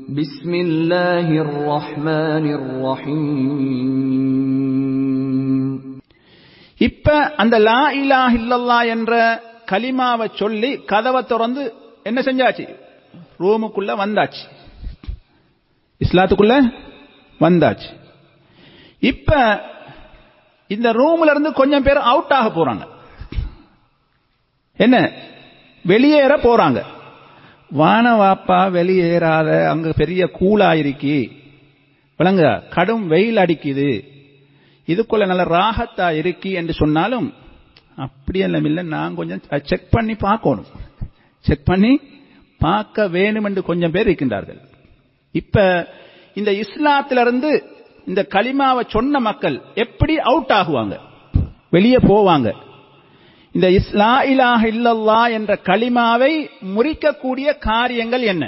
بسم الله الرحمن الرحيم இப்ப அந்த லா இலாஹ இல்லல்லா என்ற கலிமாவை சொல்லி கதவை திறந்து என்ன செஞ்சாச்சு ரூமுக்குள்ள வந்தாச்சு இஸ்லாத்துக்குள்ள வந்தாச்சு இப்ப இந்த ரூம்ல இருந்து கொஞ்சம் பேர் அவுட் ஆக போறாங்க என்ன வெளியேற போறாங்க வான வாப்பா வெளியேறாத அங்க பெரிய கூலாயிருக்கி விளங்க கடும் வெயில் அடிக்குது இதுக்குள்ள நல்ல ராகத்தா இருக்கி என்று சொன்னாலும் அப்படியெல்லாம் இல்லை நான் கொஞ்சம் செக் பண்ணி பார்க்கணும் செக் பண்ணி பார்க்க வேணும் என்று கொஞ்சம் பேர் இருக்கின்றார்கள் இப்ப இந்த இஸ்லாத்திலிருந்து இந்த கலிமாவை சொன்ன மக்கள் எப்படி அவுட் ஆகுவாங்க வெளியே போவாங்க இந்த இஸ்லா இலாஹ இல்லல்லா என்ற கலிமாவை முறிக்கக்கூடிய காரியங்கள் என்ன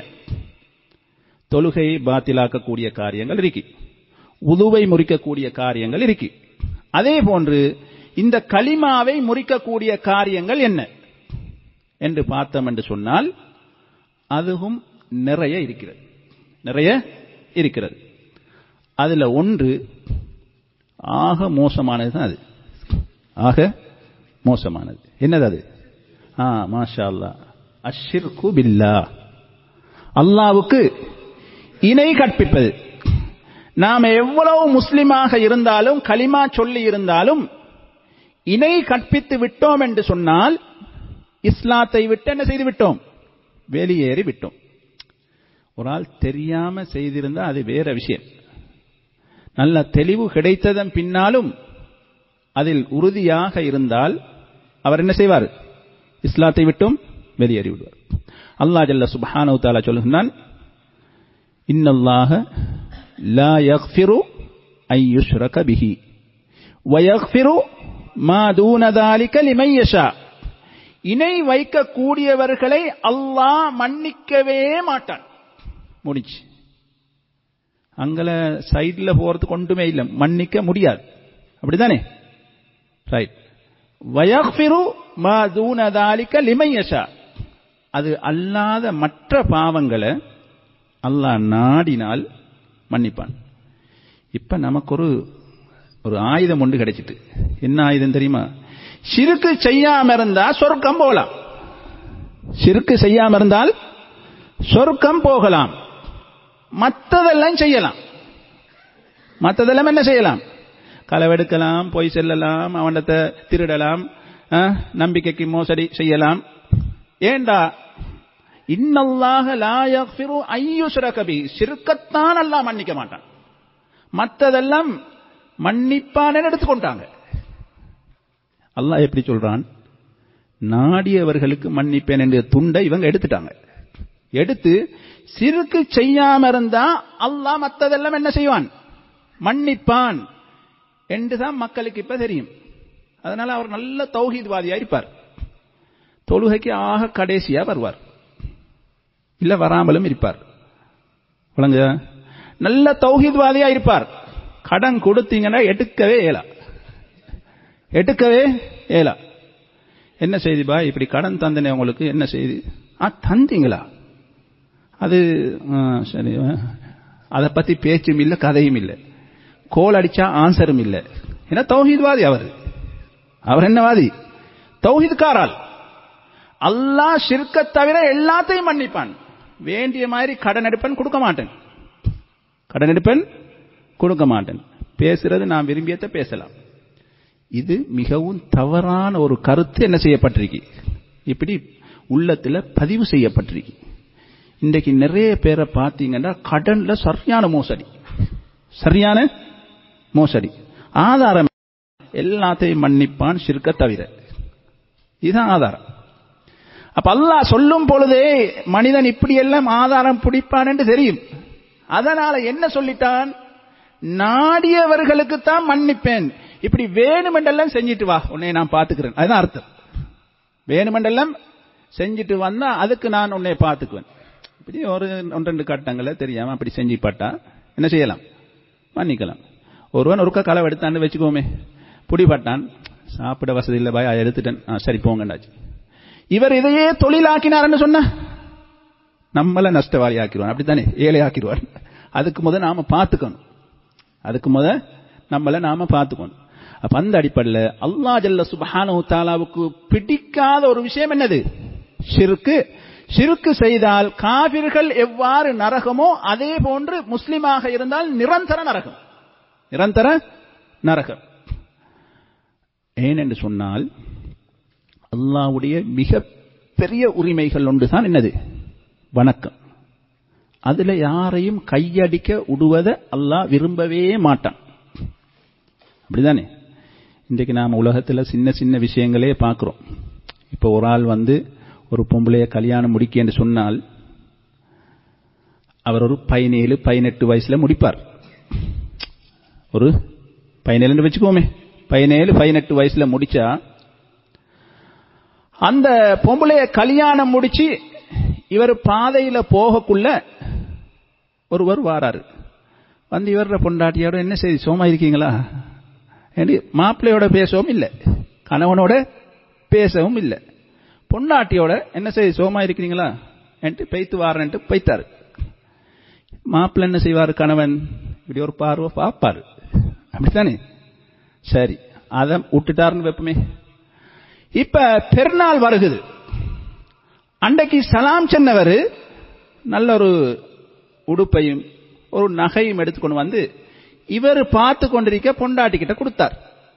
தொழுகை பாத்திலாக்கக்கூடிய காரியங்கள் இருக்கு உதுவை முறிக்கக்கூடிய காரியங்கள் இருக்கு அதே போன்று இந்த கலிமாவை முறிக்கக்கூடிய காரியங்கள் என்ன என்று பார்த்தோம் என்று சொன்னால் அதுவும் நிறைய இருக்கிறது நிறைய இருக்கிறது அதுல ஒன்று ஆக மோசமானது தான் அது ஆக மோசமானது என்னது அது ஆ மாஷா அல்லா அஷிர்கு பில்லா அல்லாவுக்கு இணை கற்பிப்பது நாம் எவ்வளவு முஸ்லிமாக இருந்தாலும் கலிமா சொல்லி இருந்தாலும் இணை கற்பித்து விட்டோம் என்று சொன்னால் இஸ்லாத்தை விட்டு என்ன செய்து விட்டோம் வெளியேறி விட்டோம் ஒரு ஆள் தெரியாம செய்திருந்தா அது வேற விஷயம் நல்ல தெளிவு கிடைத்ததன் பின்னாலும் அதில் உறுதியாக இருந்தால் அவர் என்ன செய்வார் இஸ்லாத்தை விட்டும் வெளியேறி விடுவார் அல்லாஹ் ஜல்ல சுப்ஹானஹு தஆலா சொல்லுகிறான் இன்னல்லாஹ லா யக்ஃபிரு ஐ யுஷ்ரக பிஹி வ யக்ஃபிரு மா தூன ذلك لمن يشاء இணை வைக்கக்கூடியவர்களை அல்லாஹ் மன்னிக்கவே மாட்டான் முடிச்சு அங்கல சைடுல போறதுக்கு ஒன்றுமே இல்லை மன்னிக்க முடியாது அப்படிதானே ரைட் வயக்ஃபிரு மா தூன தாலிக லிமையஷா அது அல்லாத மற்ற பாவங்களை அல்லாஹ் நாடினால் மன்னிப்பான் இப்ப நமக்கு ஒரு ஒரு ஆயுதம் ஒன்று கிடைச்சிட்டு என்ன ஆயுதம் தெரியுமா சிறுக்கு செய்யாம இருந்தா சொர்க்கம் போகலாம் சிறுக்கு செய்யாம இருந்தால் சொர்க்கம் போகலாம் மற்றதெல்லாம் செய்யலாம் மற்றதெல்லாம் என்ன செய்யலாம் களவெடுக்கலாம் பொய் செல்லலாம் அவனத்தை திருடலாம் நம்பிக்கைக்கு மோசடி செய்யலாம் ஏண்டா இன்னல்லாக லாயஃபிரு ஐயுஸ்ரகபி சிறுக்கத்தான் அல்லாஹ் மன்னிக்க மாட்டான் மற்றதெல்லாம் மன்னிப்பான்னு எடுத்துக்கொண்டாங்க அல்லாஹ் எப்படி சொல்றான் நாடியவர்களுக்கு மன்னிப்பேன் என்ற துண்டை இவங்க எடுத்துட்டாங்க எடுத்து சிறுக்கு செய்யாம இருந்தா அல்லாஹ் மற்றதெல்லாம் என்ன செய்வான் மன்னிப்பான் என்றுதான் மக்களுக்கு இப்ப தெரியும் அதனால அவர் நல்ல தௌஹீத்வாதியா இருப்பார் தொழுகைக்கு ஆக கடைசியா வருவார் இல்ல வராமலும் இருப்பார் வழங்க நல்ல தௌஹீத்வாதியா இருப்பார் கடன் கொடுத்தீங்கன்னா எடுக்கவே இயலா எடுக்கவே இயலா என்ன செய்தி பா இப்படி கடன் தந்தனே உங்களுக்கு என்ன செய்தி ஆ தந்தீங்களா அது சரி அதை பத்தி பேச்சும் இல்லை கதையும் இல்லை கோல் அடிச்சா ஆன்சரும் இல்லை ஏன்னா தௌஹீத்வாதி அவர் அவர் என்னவாதி தௌஹீத்காரால் அல்லாஹ் ஷிர்க்க தவிர எல்லாத்தையும் மன்னிப்பான் வேண்டிய மாதிரி கடன் எடுப்பன் கொடுக்க மாட்டேன் கடன் எடுப்பன் கொடுக்க மாட்டேன் பேசுறது நான் விரும்பியத பேசலாம் இது மிகவும் தவறான ஒரு கருத்து என்ன செய்யப்பட்டிருக்கு இப்படி உள்ளத்துல பதிவு செய்யப்பட்டிருக்கு இன்றைக்கு நிறைய பேரை பார்த்தீங்கன்னா கடன்ல சரியான மோசடி சரியான மோசடி ஆதாரம் எல்லாத்தையும் மன்னிப்பான் சிறுக்க தவிர இதுதான் ஆதாரம் அப்ப அல்லாஹ் சொல்லும் பொழுதே மனிதன் இப்படி எல்லாம் ஆதாரம் பிடிப்பான் என்று தெரியும் அதனால என்ன சொல்லிட்டான் நாடியவர்களுக்கு தான் மன்னிப்பேன் இப்படி வேணுமென்றெல்லாம் செஞ்சிட்டு வா உன்னை நான் பார்த்துக்கிறேன் அதுதான் அர்த்தம் வேணுமென்றெல்லாம் செஞ்சுட்டு வந்தா அதுக்கு நான் உன்னை பார்த்துக்குவேன் இப்படி ஒரு ஒன்று ரெண்டு கட்டங்களை தெரியாம அப்படி செஞ்சு பட்டா என்ன செய்யலாம் மன்னிக்கலாம் ஒருவன் ஒருக்க களவு எடுத்தான்னு வச்சுக்கோமே புடிபட்டான் சாப்பிட வசதி இல்லை பாய் எடுத்துட்டேன் சரி போங்கண்டாச்சு இவர் இதையே தொழிலாக்கினார்னு சொன்ன நம்மள நஷ்டவாளி ஆக்கிடுவான் அப்படித்தானே ஏழை ஆக்கிடுவான் அதுக்கு முத நாம பார்த்துக்கணும் அதுக்கு முத நம்மள நாம பார்த்துக்கணும் அப்ப அந்த அடிப்படையில் அல்லா ஜல்ல சுபஹானு தாலாவுக்கு பிடிக்காத ஒரு விஷயம் என்னது ஷிருக்கு ஷிருக்கு செய்தால் காபிர்கள் எவ்வாறு நரகமோ அதே போன்று முஸ்லிமாக இருந்தால் நிரந்தர நரகம் நிரந்தர நரகம் ஏன் என்று சொன்னால் அல்லாவுடைய மிக பெரிய உரிமைகள் ஒன்றுதான் என்னது வணக்கம் அதுல யாரையும் கையடிக்க விடுவதை அல்லாஹ் விரும்பவே மாட்டான் அப்படிதானே இன்றைக்கு நாம் உலகத்தில் சின்ன சின்ன விஷயங்களே பார்க்குறோம் இப்போ ஒரு ஆள் வந்து ஒரு பொம்பளைய கல்யாணம் முடிக்க என்று சொன்னால் அவர் ஒரு பதினேழு பதினெட்டு வயசுல முடிப்பார் ஒரு பதினேழு வச்சுக்கோமே பதினேழு பதினெட்டு வயசுல முடிச்சா அந்த பொம்பளைய கல்யாணம் முடிச்சு இவர் பாதையில போகக்குள்ள ஒருவர் வாராரு வந்து இவர பொண்டாட்டியோட என்ன செய்தி சோமா இருக்கீங்களா மாப்பிள்ளையோட பேசவும் இல்லை கணவனோட பேசவும் இல்லை பொண்டாட்டியோட என்ன செய்தி சோமா இருக்கிறீங்களா என்று பெய்த்து வாரன்ட்டு பைத்தாரு மாப்பிள்ளை என்ன செய்வார் கணவன் இப்படி ஒரு பார்வை பார்ப்பாரு அப்படித்தானே சரி அதை விட்டுட்டாருன்னு வைப்பமே இப்ப பெருநாள் வருகுது அன்றைக்கு சலாம் சென்னவர் நல்ல ஒரு உடுப்பையும் ஒரு நகையும் எடுத்துக்கொண்டு வந்து இவர் பார்த்து கொண்டிருக்க பொண்டாட்டி கிட்ட கொடுத்தார்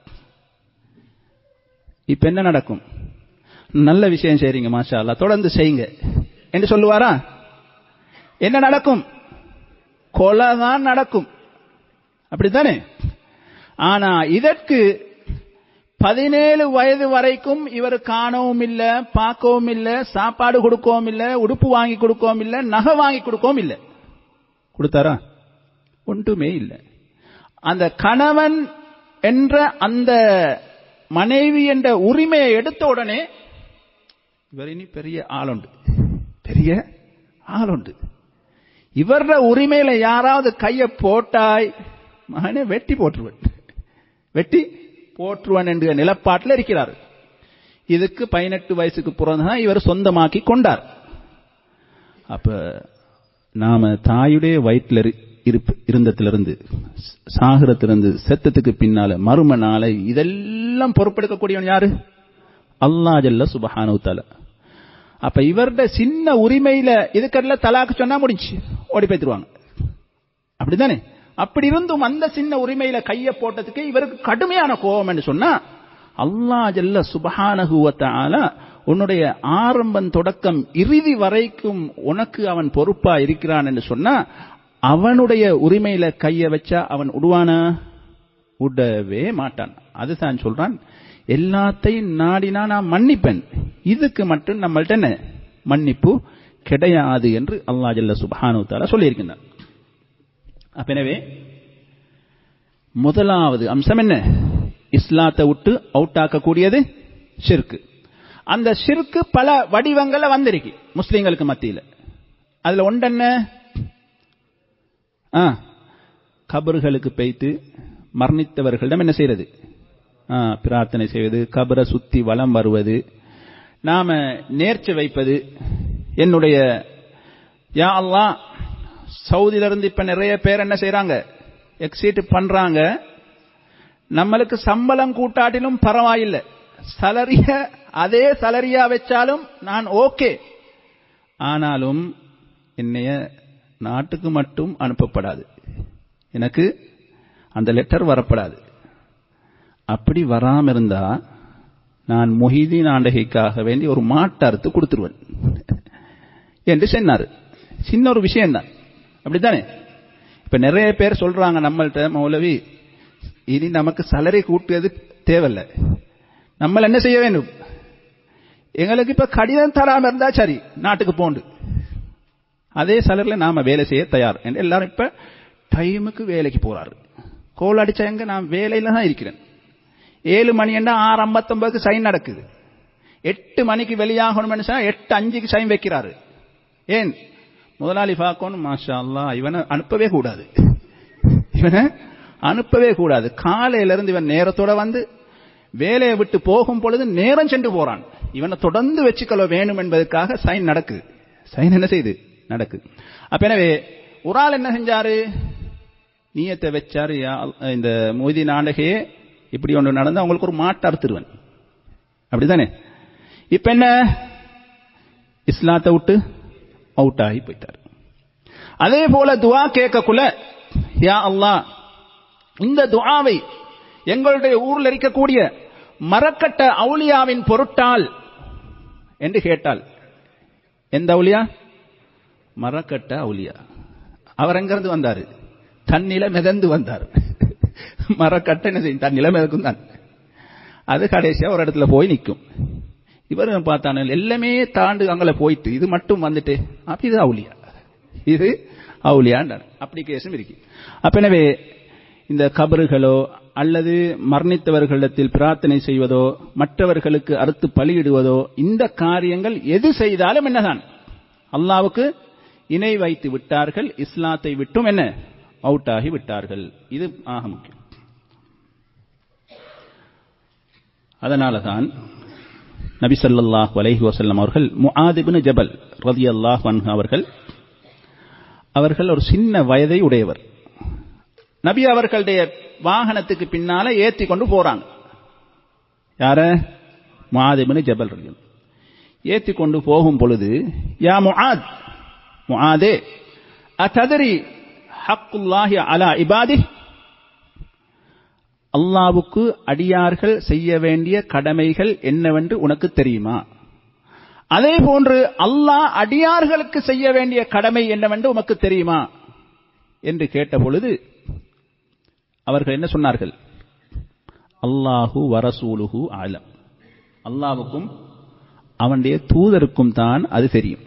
இப்ப என்ன நடக்கும் நல்ல விஷயம் செய்றீங்க மாஷா அல்லா தொடர்ந்து செய்யுங்க என்று சொல்லுவாரா என்ன நடக்கும் கொலை தான் நடக்கும் அப்படித்தானே ஆனா இதற்கு பதினேழு வயது வரைக்கும் இவர் காணவும் இல்ல பார்க்கவும் இல்ல சாப்பாடு கொடுக்கவும் இல்ல உடுப்பு வாங்கி கொடுக்கவும் இல்ல நகை வாங்கி கொடுக்கவும் இல்ல கொடுத்தாரா ஒன்றுமே இல்லை அந்த கணவன் என்ற அந்த மனைவி என்ற உரிமையை எடுத்த உடனே இவர் இனி பெரிய ஆளுண்டு பெரிய ஆளுண்டு இவர உரிமையில யாராவது கைய போட்டாய் மகனே வெட்டி போட்டுருவன் வெட்டி போற்றுவன் என்ற நிலப்பாட்டில் இருக்கிறார் இதுக்கு பதினெட்டு வயசுக்கு பிறந்தான் இவர் சொந்தமாக்கி கொண்டார் அப்ப நாம தாயுடைய வயிற்றுல இருந்தத்திலிருந்து சாகரத்திலிருந்து செத்தத்துக்கு பின்னால மறும நாளை இதெல்லாம் பொறுப்பெடுக்கக்கூடியவன் யாரு அல்லா ஜல்ல சுபஹானுத்தால அப்ப இவர்ட சின்ன உரிமையில இதுக்கடல தலாக்கு சொன்னா முடிஞ்சு ஓடி போய்த்துருவாங்க அப்படித்தானே அப்படி இருந்தும் அந்த சின்ன உரிமையில கைய போட்டதுக்கு இவருக்கு கடுமையான கோபம் என்று சொன்னா அல்லா ஜல்ல சுபஹானகுவத்தால உன்னுடைய ஆரம்பம் தொடக்கம் இறுதி வரைக்கும் உனக்கு அவன் பொறுப்பா இருக்கிறான் என்று சொன்னா அவனுடைய உரிமையில கைய வச்சா அவன் உடுவானா உடவே மாட்டான் அதுதான் சொல்றான் எல்லாத்தையும் நாடினா நான் மன்னிப்பேன் இதுக்கு மட்டும் நம்மள்ட்ட என்ன மன்னிப்பு கிடையாது என்று அல்லா ஜல்ல சுபானு தாலா சொல்லியிருக்கின்றான் அப்ப எனவே முதலாவது அம்சம் என்ன இஸ்லாத்தை விட்டு அவுட் ஆக்கக்கூடியது ஷிர்கு அந்த ஷிர்கு பல வடிவங்களை வந்திருக்கு முஸ்லீம்களுக்கு மத்தியில் அதுல ஒன்றென்ன கபர்களுக்கு பெய்த்து மரணித்தவர்களிடம் என்ன செய்யறது பிரார்த்தனை செய்வது கபரை சுத்தி வலம் வருவது நாம நேர்ச்சி வைப்பது என்னுடைய யா அல்லா சவுதியிலிருந்து இப்ப நிறைய பேர் என்ன செய்யறாங்க எக்ஸிட் பண்றாங்க நம்மளுக்கு சம்பளம் கூட்டாட்டிலும் பரவாயில்லை சலரிய அதே சலரியா வச்சாலும் நான் ஓகே ஆனாலும் என்னைய நாட்டுக்கு மட்டும் அனுப்பப்படாது எனக்கு அந்த லெட்டர் வரப்படாது அப்படி வராம இருந்தா நான் மொஹிதீன் ஆண்டகைக்காக வேண்டி ஒரு மாட்டு அறுத்து கொடுத்துருவேன் என்று சொன்னாரு சின்ன ஒரு விஷயம் தான் அப்படித்தானே இப்ப நிறைய பேர் சொல்றாங்க நம்மள்ட்ட மௌலவி இனி நமக்கு சலரி கூட்டுவது தேவையில்லை நம்ம என்ன செய்ய வேண்டும் எங்களுக்கு இப்ப கடிதம் தராம இருந்தா சரி நாட்டுக்கு போண்டு அதே சலரில் நாம வேலை செய்ய தயார் என்று எல்லாரும் இப்ப டைமுக்கு வேலைக்கு போறாரு கோல் அடிச்சா எங்க நான் வேலையில தான் இருக்கிறேன் ஏழு மணி என்ன ஆறு ஐம்பத்தொன்பதுக்கு சைன் நடக்குது எட்டு மணிக்கு வெளியாகணும் எட்டு அஞ்சுக்கு சைன் வைக்கிறாரு ஏன் முதலாளி பார்க்கணும் மாஷா அல்லா இவனை அனுப்பவே கூடாது இவனை அனுப்பவே கூடாது காலையில இருந்து இவன் நேரத்தோட வந்து வேலையை விட்டு போகும் பொழுது நேரம் சென்று போறான் இவனை தொடர்ந்து வச்சுக்கொள்ள வேணும் என்பதற்காக சைன் நடக்குது சைன் என்ன செய்யுது நடக்குது அப்ப எனவே ஒரு ஆள் என்ன செஞ்சாரு நீயத்தை வச்சாரு யா அல்- இந்த மொய்தி நாடகையே இப்படி ஒன்று நடந்தா அவங்களுக்கு ஒரு மாட்டு அறுத்துருவன் அப்படிதானே இப்ப என்ன இஸ்லாத்தை விட்டு அவுட் ஆகி போயிட்டார் அதே போல துஆ கேட்கக்குள்ள யா அல்லாஹ் இந்த துஆவை எங்களுடைய ஊரில் இருக்கக்கூடிய மரக்கட்ட அவுலியாவின் பொருட்டால் என்று கேட்டால் எந்த அவுலியா மரக்கட்ட அவுலியா அவர் எங்கிருந்து வந்தாரு தன்னில மிதந்து வந்தார் மரக்கட்ட என்ன செய்யும் தன்னில மிதக்கும் தான் அது கடைசியா ஒரு இடத்துல போய் நிற்கும் இவர் பார்த்தானே எல்லாமே தாண்டு அங்கே போயிட்டு இது மட்டும் வந்துட்டு அப்ப இது அவுலியா இது அவுலியாண்டார் அப்படி கேஸும் இருக்கு அப்ப எனவே இந்த கபறுகளோ அல்லது மரணித்தவர்களிடத்தில் பிரார்த்தனை செய்வதோ மற்றவர்களுக்கு அறுத்து பலியிடுவதோ இந்த காரியங்கள் எது செய்தாலும் என்னதான் அல்லாவுக்கு இணை வைத்து விட்டார்கள் இஸ்லாத்தை விட்டும் என்ன அவுட் ஆகி விட்டார்கள் இது ஆக முக்கியம் அதனால தான் நபி ஸல்லல்லாஹு அலைஹி வஸல்லம் அவர்கள் முஆத் இப்னு ஜபல் ரலியல்லாஹு அன்ஹு அவர்கள் அவர்கள் ஒரு சின்ன வயதை உடையவர் நபி அவர்களுடைய வாகனத்துக்கு பின்னால ஏத்தி கொண்டு போறாங்க யார முஆத் இப்னு ஜபல் ரலியல்லாஹு ஏத்தி கொண்டு போகும் பொழுது யா முஆத் முஆதே அத்ததரி ஹக்குல்லாஹி அலா இபாதி அல்லாவுக்கு அடியார்கள் செய்ய வேண்டிய கடமைகள் என்னவென்று உனக்கு தெரியுமா அதே போன்று அல்லாஹ் அடியார்களுக்கு செய்ய வேண்டிய கடமை என்னவென்று உமக்கு தெரியுமா என்று கேட்ட பொழுது அவர்கள் என்ன சொன்னார்கள் அல்லாஹு வரசூலுஹு ஆலம் அல்லாவுக்கும் அவனுடைய தூதருக்கும் தான் அது தெரியும்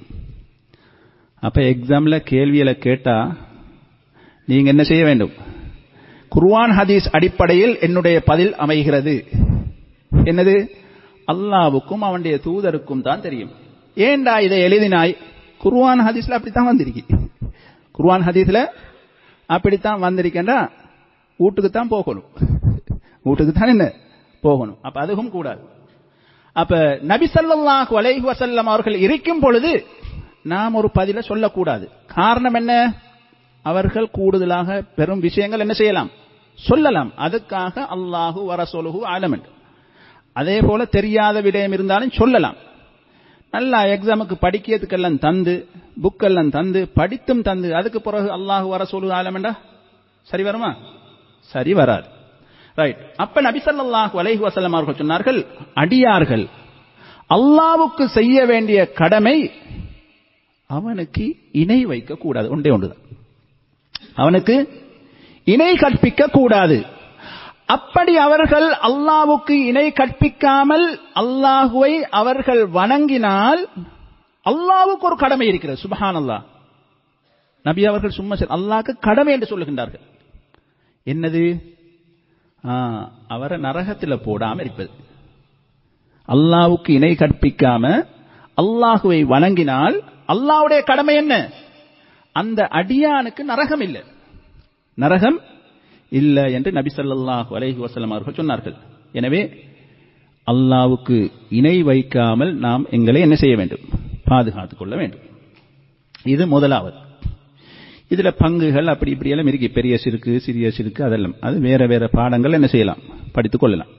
அப்ப எக்ஸாம்ல கேள்வியில கேட்டா நீங்க என்ன செய்ய வேண்டும் குர்ஆன் ஹதீஸ் அடிப்படையில் என்னுடைய பதில் அமைகிறது என்னது அல்லாவுக்கும் அவனுடைய தூதருக்கும் தான் தெரியும் ஏண்டா இதை எழுதினாய் குர்ஆன் ஹதீஸ்ல அப்படித்தான் வந்திருக்கு குர்ஆன் ஹதீஸ்ல அப்படித்தான் வந்திருக்கேன்டா வீட்டுக்கு தான் போகணும் வீட்டுக்கு தான் என்ன போகணும் அப்ப அதுவும் கூடாது அப்ப நபி ஸல்லல்லாஹு அலைஹி வஸல்லம் அவர்கள் இருக்கும் பொழுது நாம் ஒரு பதில சொல்லக்கூடாது காரணம் என்ன அவர்கள் கூடுதலாக பெரும் விஷயங்கள் என்ன செய்யலாம் சொல்லலாம் அதுக்காக அல்லாஹு வரசொலுஹு ஆலமன் அதே போல தெரியாத விடயம் இருந்தாலும் சொல்லலாம் நல்லா எக்ஸாமுக்கு படிக்கிறதுக்கெல்லாம் தந்து புக்கெல்லாம் தந்து படித்தும் தந்து அதுக்கு பிறகு அல்லாஹு வரசொலு ஆலமண்டா சரி வருமா சரி வராது ரைட் அப்ப நபி ஸல்லல்லாஹு அலைஹி வஸல்லம் அவர்கள் சொன்னார்கள் அடியார்கள் அல்லாவுக்கு செய்ய வேண்டிய கடமை அவனுக்கு இணை வைக்க கூடாது ஒன்றே ஒன்றுதான் அவனுக்கு இணை கற்பிக்க கூடாது அப்படி அவர்கள் அல்லாவுக்கு இணை கற்பிக்காமல் அல்லாஹுவை அவர்கள் வணங்கினால் அல்லாவுக்கு ஒரு கடமை இருக்கிறது சுபஹான் அல்லாஹ் நபி அவர்கள் சும்மா சரி அல்லாஹ்க்கு கடமை என்று சொல்லுகின்றார்கள் என்னது ஆ, அவரை நரகத்தில் போடாம இருப்பது அல்லாவுக்கு இணை கற்பிக்காம அல்லாஹுவை வணங்கினால் அல்லாஹ்வுடைய கடமை என்ன அந்த அடியானுக்கு நரகம் இல்லை நரகம் இல்லை என்று நபி ஸல்லல்லாஹு அலைஹி வஸல்லம் அவர்கள் சொன்னார்கள் எனவே அல்லாவுக்கு இணை வைக்காமல் நாம் எங்களை என்ன செய்ய வேண்டும் பாதுகாத்துக் கொள்ள வேண்டும் இது முதலாவது இதுல பங்குகள் அப்படி இப்படி எல்லாம் இருக்கு பெரிய சிறுக்கு சிறிய சிறுக்கு அதெல்லாம் அது வேற வேற பாடங்கள் என்ன செய்யலாம் படித்துக் கொள்ளலாம்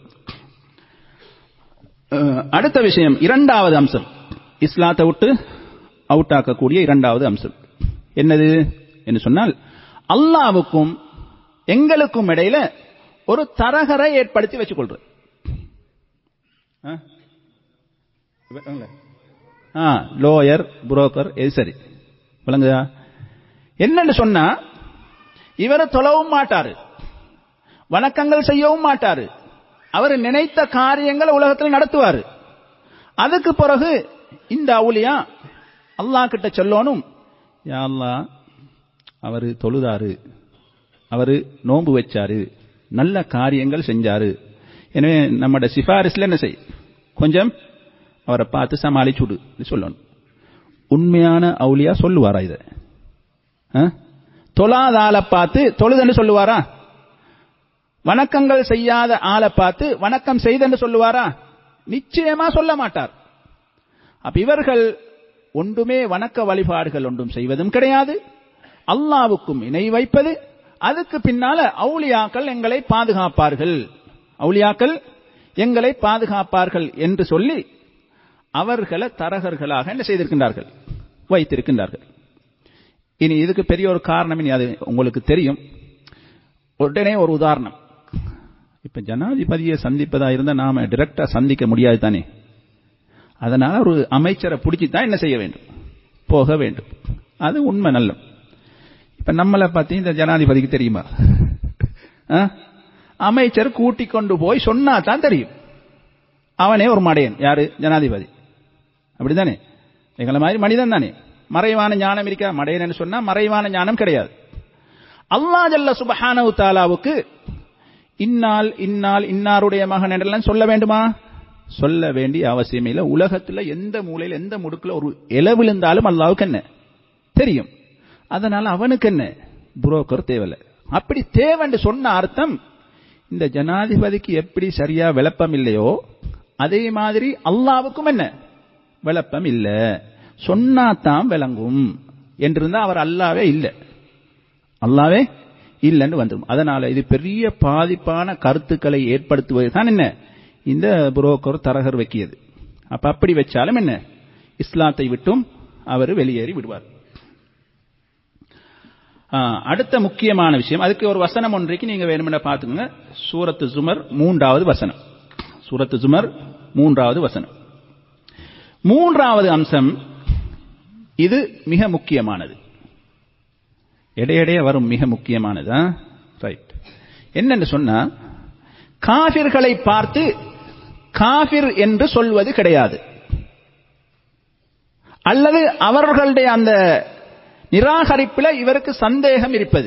அஹ், அடுத்த விஷயம் இரண்டாவது அம்சம் இஸ்லாத்தை விட்டு அவுட் ஆக்கக்கூடிய இரண்டாவது அம்சம் என்னது என்று சொன்னால் அல்லாவுக்கும் எங்களுக்கும் இடையில ஒரு தரகரை ஏற்படுத்தி வச்சுக்கொள்றது ஆ? ஆ லோயர் புரோக்கர் எது சரி விளங்குதா என்னன்னு சொன்னா இவரை தொலவும் மாட்டாரு வணக்கங்கள் செய்யவும் மாட்டாரு அவர் நினைத்த காரியங்களை உலகத்தில் நடத்துவாரு அதுக்கு பிறகு இந்த அவுலியா அல்லாஹ் கிட்ட சொல்லணும் யா அல்லாஹ் அவரு தொழுதாரு அவரு நோன்பு வச்சாரு நல்ல காரியங்கள் செஞ்சாரு எனவே நம்மட சிபாரிஸ்ல என்ன செய் கொஞ்சம் அவரை பார்த்து சமாளிச்சு விடு சொல்லணும் உண்மையான அவுலியா சொல்லுவாரா இதை ஆ? தொழாத ஆளை பார்த்து தொழுதுன்னு சொல்லுவாரா வணக்கங்கள் செய்யாத ஆளை பார்த்து வணக்கம் செய்தன்னு சொல்லுவாரா நிச்சயமா சொல்ல மாட்டார் அப்ப இவர்கள் ஒன்றுமே வணக்க வழிபாடுகள் ஒன்றும் செய்வதும் கிடையாது அல்லாவுக்கும் இணை வைப்பது அதுக்கு பின்னால அவுளியாக்கள் எங்களை பாதுகாப்பார்கள் அவுளியாக்கள் எங்களை பாதுகாப்பார்கள் என்று சொல்லி அவர்களை தரகர்களாக என்ன செய்திருக்கின்றார்கள் வைத்திருக்கின்றார்கள் இனி இதுக்கு பெரிய ஒரு காரணம் இனி அது உங்களுக்கு தெரியும் உடனே ஒரு உதாரணம் இப்ப ஜனாதிபதியை சந்திப்பதா இருந்தா நாம டைரக்டா சந்திக்க முடியாது தானே அதனால ஒரு அமைச்சரை பிடிச்சி தான் என்ன செய்ய வேண்டும் போக வேண்டும் அது உண்மை நல்ல இப்ப நம்மளை பத்தி இந்த ஜனாதிபதிக்கு தெரியுமா ஆ? அமைச்சர் கூட்டி கொண்டு போய் சொன்னா தான் தெரியும் அவனே ஒரு மடையன் யாரு ஜனாதிபதி அப்படிதானே எங்களை மாதிரி மனிதன் தானே மறைவான ஞானம் இருக்கா மடையன் சொன்னா மறைவான ஞானம் கிடையாது அல்லா ஜல்ல சுபஹானவு தாலாவுக்கு இன்னால் இன்னால் இன்னாருடைய மகன் என்றெல்லாம் சொல்ல வேண்டுமா சொல்ல வேண்டிய அவசியம் இல்லை உலகத்துல எந்த மூலையில் எந்த முடுக்குல ஒரு இல விழுந்தாலும் அல்லாவுக்கு என்ன தெரியும் அதனால அவனுக்கு என்ன புரோக்கர் தேவையில்லை அப்படி தேவைன்னு சொன்ன அர்த்தம் இந்த ஜனாதிபதிக்கு எப்படி சரியா விளப்பம் இல்லையோ அதே மாதிரி அல்லாவுக்கும் என்ன விளப்பம் இல்ல சொன்னாதான் விளங்கும் என்றிருந்தா அவர் அல்லாவே இல்லை அல்லாவே இல்லைன்னு வந்துடும் அதனால இது பெரிய பாதிப்பான கருத்துக்களை ஏற்படுத்துவது தான் என்ன இந்த புரோக்கர் தரகர் வைக்கியது அப்ப அப்படி வச்சாலும் என்ன இஸ்லாத்தை விட்டும் அவர் வெளியேறி விடுவார் ஆ, அடுத்த முக்கியமான விஷயம் அதுக்கு ஒரு வசனம் ஒன்றைக்கு நீங்க வேணுமென பார்த்துக்கோங்க சூரத்து ஜுமர் மூன்றாவது வசனம் சூரத்து ஜுமர் மூன்றாவது வசனம் மூன்றாவது அம்சம் இது மிக முக்கியமானது இடையிடையே வரும் மிக முக்கியமானது ரைட் என்னன்னு சொன்னா காபிர்களை பார்த்து காபிர் என்று சொல்வது கிடையாது அல்லது அவர்களுடைய அந்த நிராகரிப்பில் இவருக்கு சந்தேகம் இருப்பது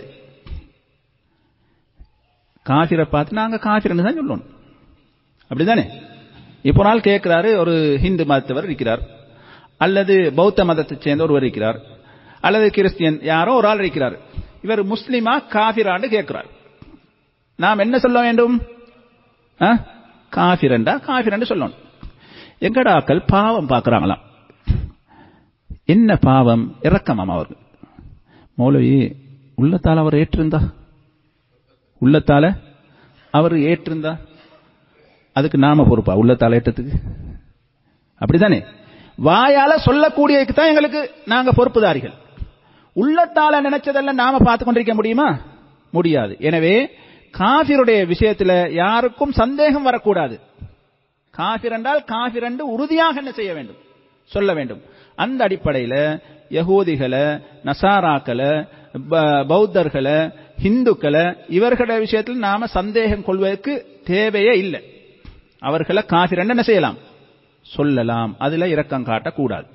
காபிரை பார்த்து நாங்க காபிர்னு தான் சொல்லணும் அப்படிதானே இப்போ ஒரு நாள் கேட்கிறாரு ஒரு ஹிந்து மதத்தவர் இருக்கிறார் அல்லது பௌத்த மதத்தைச் சேர்ந்த ஒருவர் இருக்கிறார் அல்லது கிறிஸ்டியன் யாரோ ஒரு ஆள் இருக்கிறார் இவர் முஸ்லிமா காபிரான்னு கேட்கிறார் நாம் என்ன சொல்ல வேண்டும் ஆ? காபிரண்டா காபிரண்டு சொல்லணும் எங்கடாக்கள் பாவம் பார்க்கறாங்களாம் என்ன பாவம் இரக்கமாம் அவர்கள் மௌலவி உள்ளத்தால் அவர் ஏற்றிருந்தா உள்ளத்தால அவர் ஏற்றிருந்தா அதுக்கு நாம பொறுப்பா உள்ளத்தால் ஏற்றத்துக்கு அப்படிதானே வாயால சொல்லக்கூடியதுக்கு தான் எங்களுக்கு நாங்க பொறுப்புதாரிகள் உள்ளத்தால நினைச்சதெல்லாம் நாம பார்த்து கொண்டிருக்க முடியுமா முடியாது எனவே காபிருடைய விஷயத்துல யாருக்கும் சந்தேகம் வரக்கூடாது காபிர் என்றால் காபிர் என்று உறுதியாக என்ன செய்ய வேண்டும் சொல்ல வேண்டும் அந்த அடிப்படையில் யகூதிகளை நசாராக்களை ப- பௌத்தர்களை ஹிந்துக்களை இவர்களுடைய விஷயத்தில் நாம சந்தேகம் கொள்வதற்கு தேவையே இல்லை அவர்களை காபிர் என்று என்ன செய்யலாம் சொல்லலாம் அதுல இரக்கம் காட்டக்கூடாது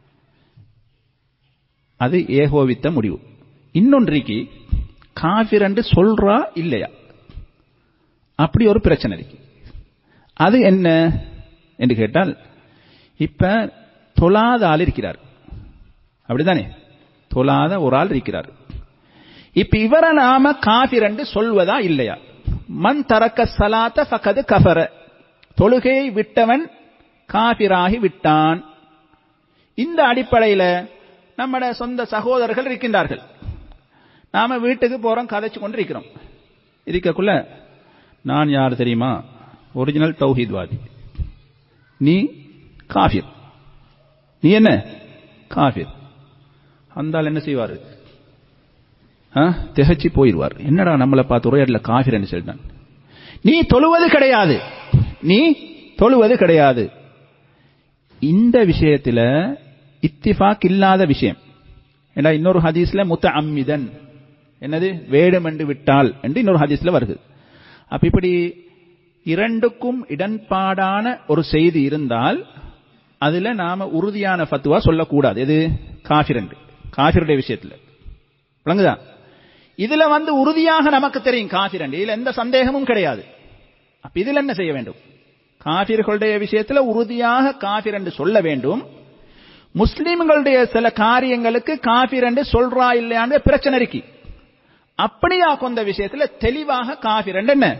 அது ஏகோபித்த முடிவு இன்னொன்றைக்கு காபிர் என்று சொல்றா இல்லையா அப்படி ஒரு பிரச்சனை இருக்கு அது என்ன என்று கேட்டால் இப்ப தொழாத ஆள் இருக்கிறார் அப்படிதானே தொழாத ஒரு ஆள் இருக்கிறார் இப்ப இவரை நாம காபிர் என்று சொல்வதா இல்லையா மன் தரக்க சலாத்த ஃபகது கஃபர தொழுகையை விட்டவன் காபிராகி விட்டான் இந்த அடிப்படையில் நம்மட சொந்த சகோதரர்கள் இருக்கின்றார்கள் நாம வீட்டுக்கு போறோம் கதைச்சு கொண்டு இருக்கிறோம் இருக்கக்குள்ள நான் யார் தெரியுமா ஒரிஜினல் தௌஹீத்வாதி நீ காஃபிர் நீ என்ன காஃபிர் அந்த ஆள் என்ன செய்வாரு ஆ, திகைச்சு போயிடுவார் என்னடா நம்மளை பார்த்து உரையாடல காஃபிர் என்று சொல்லிட்டான் நீ தொழுவது கிடையாது நீ தொழுவது கிடையாது இந்த விஷயத்துல இத்திஃபாக் இல்லாத விஷயம் ஏன்னா இன்னொரு ஹதீஸ்ல முத்த அம்மிதன் என்னது வேடுமென்று விட்டால் என்று இன்னொரு ஹதீஸ்ல வருது அப்ப இப்படி இரண்டுக்கும் இடன்பாடான ஒரு செய்தி இருந்தால் அதுல நாம உறுதியான ஃபத்துவா சொல்லக்கூடாது எது காஃபிரண்டு காஃபிருடைய விஷயத்துல விளங்குதா இதுல வந்து உறுதியாக நமக்கு தெரியும் காஃபிரண்டு இதுல எந்த சந்தேகமும் கிடையாது அப்ப இதுல என்ன செய்ய வேண்டும் காபிர்களுடைய விஷயத்துல உறுதியாக காபிர் என்று சொல்ல வேண்டும் முஸ்லிம்களுடைய சில காரியங்களுக்கு காபிர் என்று சொல்றா இல்லையான்னு பிரச்சனை இருக்கு அப்படியா கொண்ட விஷயத்துல தெளிவாக காபிர் என்று என்ன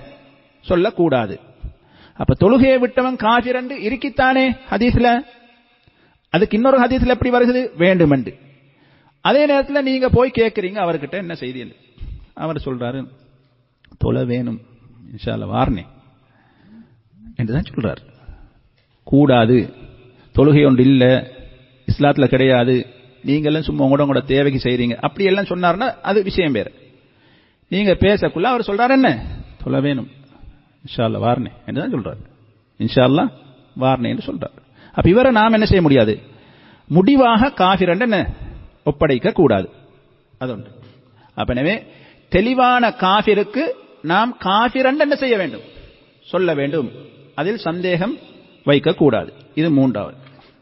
சொல்லக்கூடாது அப்ப தொழுகையை விட்டவன் காபிர் என்று இருக்கித்தானே ஹதீஸ்ல அதுக்கு இன்னொரு ஹதீஸ்ல எப்படி வருகிறது வேண்டுமென்று அதே நேரத்தில் நீங்க போய் கேட்குறீங்க அவர்கிட்ட என்ன செய்தி அவர் சொல்றாரு தொலை வேணும் இன்ஷால்ல வார்னே என்றுதான் சொல்றார் கூடாது தொழுகை ஒன்று இல்ல இஸ்லாத்துல கிடையாது நீங்களும் சும்மா உங்களோட உங்களோட தேவைக்கு செய்றீங்க அப்படி எல்லாம் சொன்னார்னா அது விஷயம் வேற நீங்க பேசக்குள்ள அவர் சொல்றாரு என்ன தொலை வேணும் இன்ஷால்ல வார்னே என்றுதான் சொல்றாரு இன்ஷால்லா வார்னே என்று சொல்றாரு அப்ப இவரை நாம் என்ன செய்ய முடியாது முடிவாக காபிரண்ட் என்ன ஒப்படைக்க கூடாது அது ஒன்று அப்ப எனவே தெளிவான காபிருக்கு நாம் காபிரண்ட் என்ன செய்ய வேண்டும் சொல்ல வேண்டும் அதில் சந்தேகம் வைக்கக்கூடாது இது மூன்றாவது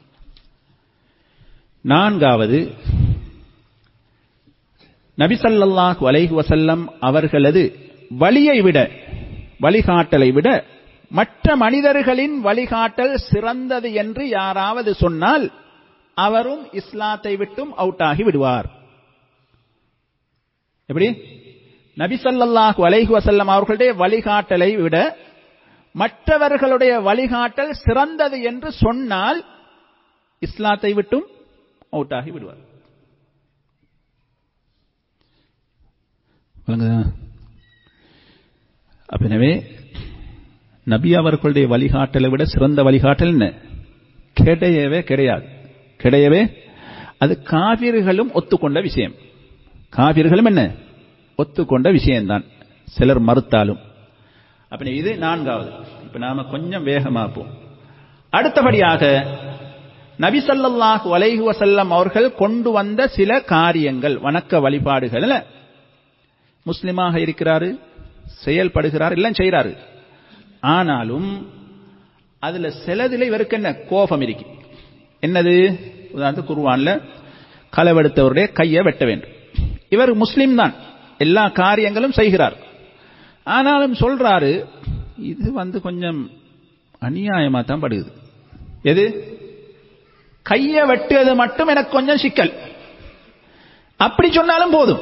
நான்காவது நபிசல்லாஹு அலைஹி வசல்லம் அவர்களது வழியை விட வழிகாட்டலை விட மற்ற மனிதர்களின் வழிகாட்டல் சிறந்தது என்று யாராவது சொன்னால் அவரும் இஸ்லாத்தை விட்டும் அவுட் ஆகி விடுவார் எப்படி நபிசல்லாஹு அலைஹி வசல்லம் அவர்களுடைய வழிகாட்டலை விட மற்றவர்களுடைய வழிகாட்டல் சிறந்தது என்று சொன்னால் இஸ்லாத்தை விட்டும் அவுட் ஆகி விடுவார் எனவே நபி அவர்களுடைய வழிகாட்டலை விட சிறந்த வழிகாட்டல் என்ன கிடையவே கிடையாது கிடையவே அது காவிர்களும் ஒத்துக்கொண்ட விஷயம் காவிர்களும் என்ன ஒத்துக்கொண்ட விஷயம்தான் சிலர் மறுத்தாலும் அப்ப இது நான்காவது இப்ப நாம கொஞ்சம் வேகமாப்போம் அடுத்தபடியாக நபிசல்லாஹு அலைஹு வசல்லம் அவர்கள் கொண்டு வந்த சில காரியங்கள் வணக்க வழிபாடுகள் முஸ்லிமாக இருக்கிறாரு செயல்படுகிறார் எல்லாம் செய்யறாரு ஆனாலும் அதுல சிலதுல இவருக்கு என்ன கோபம் இருக்கு என்னது உதாரணத்துக்கு குருவான்ல களவெடுத்தவருடைய கையை வெட்ட வேண்டும் இவர் முஸ்லிம் தான் எல்லா காரியங்களும் செய்கிறார் ஆனாலும் சொல்றாரு இது வந்து கொஞ்சம் அநியாயமா தான் படுகுது எது கையை வெட்டுவது மட்டும் எனக்கு கொஞ்சம் சிக்கல் அப்படி சொன்னாலும் போதும்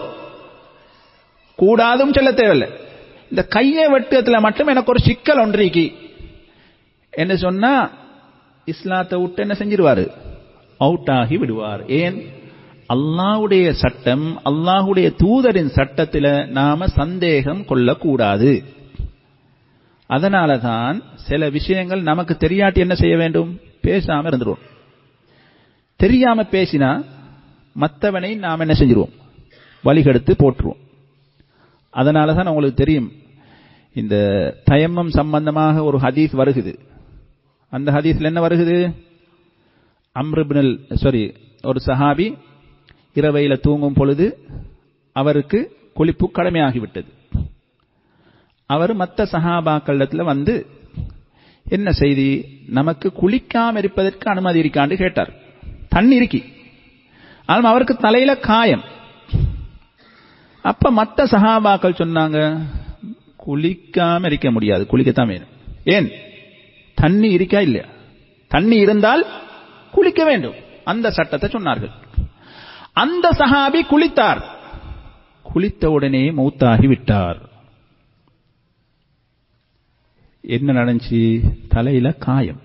கூடாதும் சொல்ல தேவையில்லை இந்த கையை வெட்டுறதுல மட்டும் எனக்கு ஒரு சிக்கல் ஒன்றிக்கு என்ன சொன்னா இஸ்லாத்தை விட்டு என்ன செஞ்சிருவாரு அவுட் ஆகி விடுவார் ஏன் அல்லாஹுடைய சட்டம் அல்லாஹுடைய தூதரின் சட்டத்தில் நாம சந்தேகம் கொள்ளக்கூடாது அதனால தான் சில விஷயங்கள் நமக்கு தெரியாட்டி என்ன செய்ய வேண்டும் பேசாம இருந்துருவோம் தெரியாம பேசினா மற்றவனை நாம் என்ன செஞ்சிருவோம் வழிகெடுத்து போட்டுருவோம் அதனால தான் உங்களுக்கு தெரியும் இந்த தயம்மம் சம்பந்தமாக ஒரு ஹதீஸ் வருகுது அந்த ஹதீஸ்ல என்ன வருகுது அம்ருபினல் சாரி ஒரு சஹாபி இரவையில தூங்கும் பொழுது அவருக்கு குளிப்பு கடமையாகிவிட்டது அவர் மற்ற சஹாபாக்களிடத்தில் வந்து என்ன செய்தி நமக்கு குளிக்காம இருப்பதற்கு அனுமதி இருக்கான்னு கேட்டார் தண்ணி இருக்கி ஆனால் அவருக்கு தலையில காயம் அப்ப மற்ற சஹாபாக்கள் சொன்னாங்க குளிக்காம இருக்க முடியாது குளிக்கத்தான் வேணும் ஏன் தண்ணி இருக்கா இல்லையா தண்ணி இருந்தால் குளிக்க வேண்டும் அந்த சட்டத்தை சொன்னார்கள் அந்த சஹாபி குளித்தார் குளித்த உடனே மௌத்தாகி விட்டார் என்ன நடந்துச்சு தலையில காயம்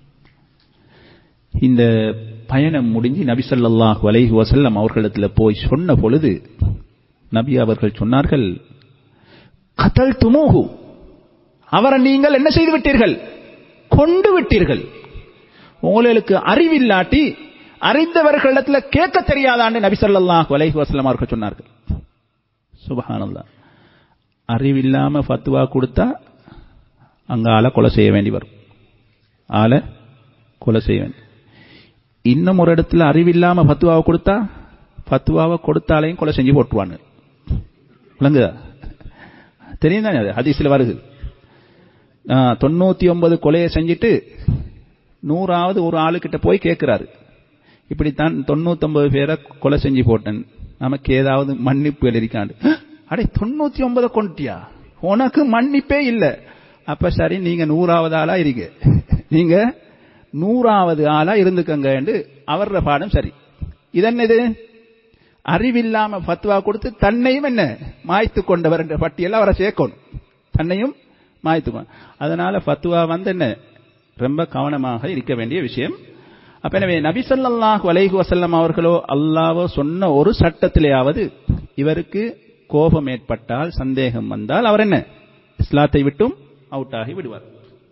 இந்த பயணம் முடிஞ்சு நபி ஸல்லல்லாஹு அலைஹி வஸல்லம் அவர்களிடத்தில் போய் சொன்ன பொழுது நபி அவர்கள் சொன்னார்கள் கதல் துமூஹு அவரை நீங்கள் என்ன செய்து விட்டீர்கள் கொண்டு விட்டீர்கள் உங்களுக்கு அறிவில்லாட்டி அறிந்தவர்களிடத்தில் கேட்க தெரியாதான்னு நபி ஸல்லல்லாஹு அலைஹி வஸல்லம் அவர்கள் சொன்னார்கள் சுபஹானல்லாஹ் அறிவில்லாம ஃபத்வா கொடுத்தா அங்க ஆளை கொலை செய்ய வேண்டி வரும் ஆளை கொலை செய்ய வேண்டி இன்னும் ஒரு இடத்துல அறிவில்லாம ஃபத்வாவை கொடுத்தா ஃபத்வாவை கொடுத்தாலையும் கொலை செஞ்சு போட்டுருவாங்க விளங்குதா தெரியும் தானே அது ஹதீஸில் வருது தொண்ணூத்தி ஒன்பது கொலையை செஞ்சுட்டு நூறாவது ஒரு ஆளுக்கிட்ட போய் கேட்கிறாரு இப்படித்தான் தொண்ணூத்தொன்பது பேரை கொலை செஞ்சு போட்டேன் நமக்கு ஏதாவது மன்னிப்பு எழுதிக்காண்டு அடே தொண்ணூத்தி ஒன்பதை கொண்டுட்டியா உனக்கு மன்னிப்பே இல்லை அப்ப சரி நீங்க நூறாவது ஆளா இருங்க நீங்க நூறாவது ஆளா இருந்துக்கங்க என்று அவர பாடம் சரி இதென்னது அறிவில்லாம ஃபத்வா கொடுத்து தன்னையும் என்ன மாய்த்து கொண்டவர் என்ற பட்டியல் அவரை சேர்க்கணும் தன்னையும் மாய்த்து அதனால ஃபத்வா வந்து என்ன ரொம்ப கவனமாக இருக்க வேண்டிய விஷயம் அப்ப எனவே நபி ஸல்லல்லாஹு அலைஹி வஸல்லம் அவர்களோ அல்லாஹ்வோ சொன்ன ஒரு சட்டத்திலேயாவது இவருக்கு கோபம் ஏற்பட்டால் சந்தேகம் வந்தால் அவர் என்ன இஸ்லாத்தை விட்டும் அவுட் ஆகி விடுவார்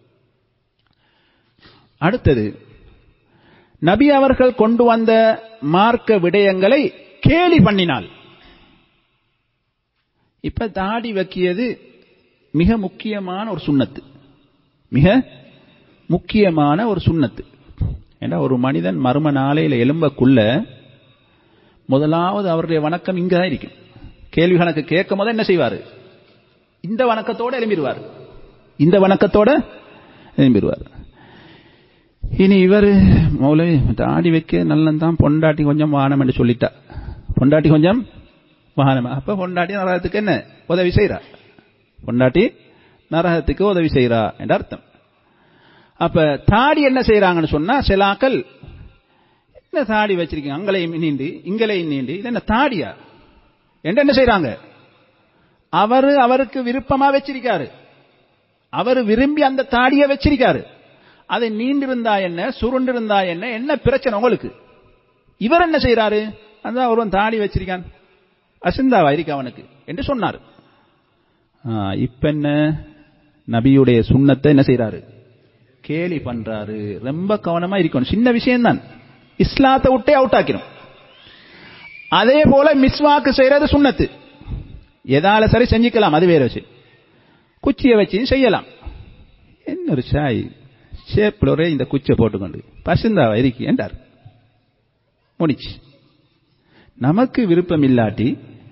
அடுத்தது நபி அவர்கள் கொண்டு வந்த மார்க்க விடயங்களை கேலி பண்ணினால் இப்ப தாடி வைக்கியது மிக முக்கியமான ஒரு சுண்ணத்து மிக முக்கியமான ஒரு சுண்ணத்து ஏன்னா ஒரு மனிதன் மர்ம நாளையில எலும்பக்குள்ள முதலாவது அவருடைய வணக்கம் இங்க தான் இருக்கும் கேள்வி கணக்கு கேட்கும் போது என்ன செய்வாரு இந்த வணக்கத்தோட எழும்பிடுவார் இந்த வணக்கத்தோட எழும்பிடுவார் இனி இவர் மௌலவி தாடி வைக்க நல்லந்தான் பொண்டாட்டி கொஞ்சம் வானம் என்று சொல்லிட்டா பொண்டாட்டி கொஞ்சம் வானம் அப்ப பொண்டாட்டி நரகத்துக்கு என்ன உதவி செய்யறா பொண்டாட்டி நரகத்துக்கு உதவி செய்யறா என்ற அர்த்தம் அப்ப தாடி என்ன செய்யறாங்கன்னு சொன்னா சிலாக்கள் என்ன தாடி வச்சிருக்கீங்க அங்களையும் நீண்டு இங்களையும் நீண்டு இது என்ன தாடியா என்று என்ன செய்யறாங்க அவரு அவருக்கு விருப்பமா வச்சிருக்காரு அவர் விரும்பி அந்த தாடியை வச்சிருக்காரு அது நீண்டிருந்தா என்ன சுருண்டிருந்தா என்ன என்ன பிரச்சனை உங்களுக்கு இவர் என்ன செய்யறாரு அதான் ஒருவன் தாடி வச்சிருக்கான் அசிந்தாவா இருக்கு அவனுக்கு என்று சொன்னார் இப்ப என்ன நபியுடைய சுண்ணத்தை என்ன செய்யறாரு கேலி பண்றாரு ரொம்ப கவனமா இருக்கணும் சின்ன விஷயம்தான் இஸ்லாத்தை விட்டே அவுட் ஆக்கிடும் அதே போல மிஸ்வாக்கு செய்யறது சுண்ணத்து எதால சரி செஞ்சுக்கலாம் அது வேற விஷயம் குச்சியை வச்சு செய்யலாம் என்ன ஒரு சாய் ஷேப்பில் ஒரே இந்த குச்சை போட்டுக்கொண்டு பசுந்தாவா இருக்கு என்றார் முடிச்சு நமக்கு விருப்பம் இல்லாட்டி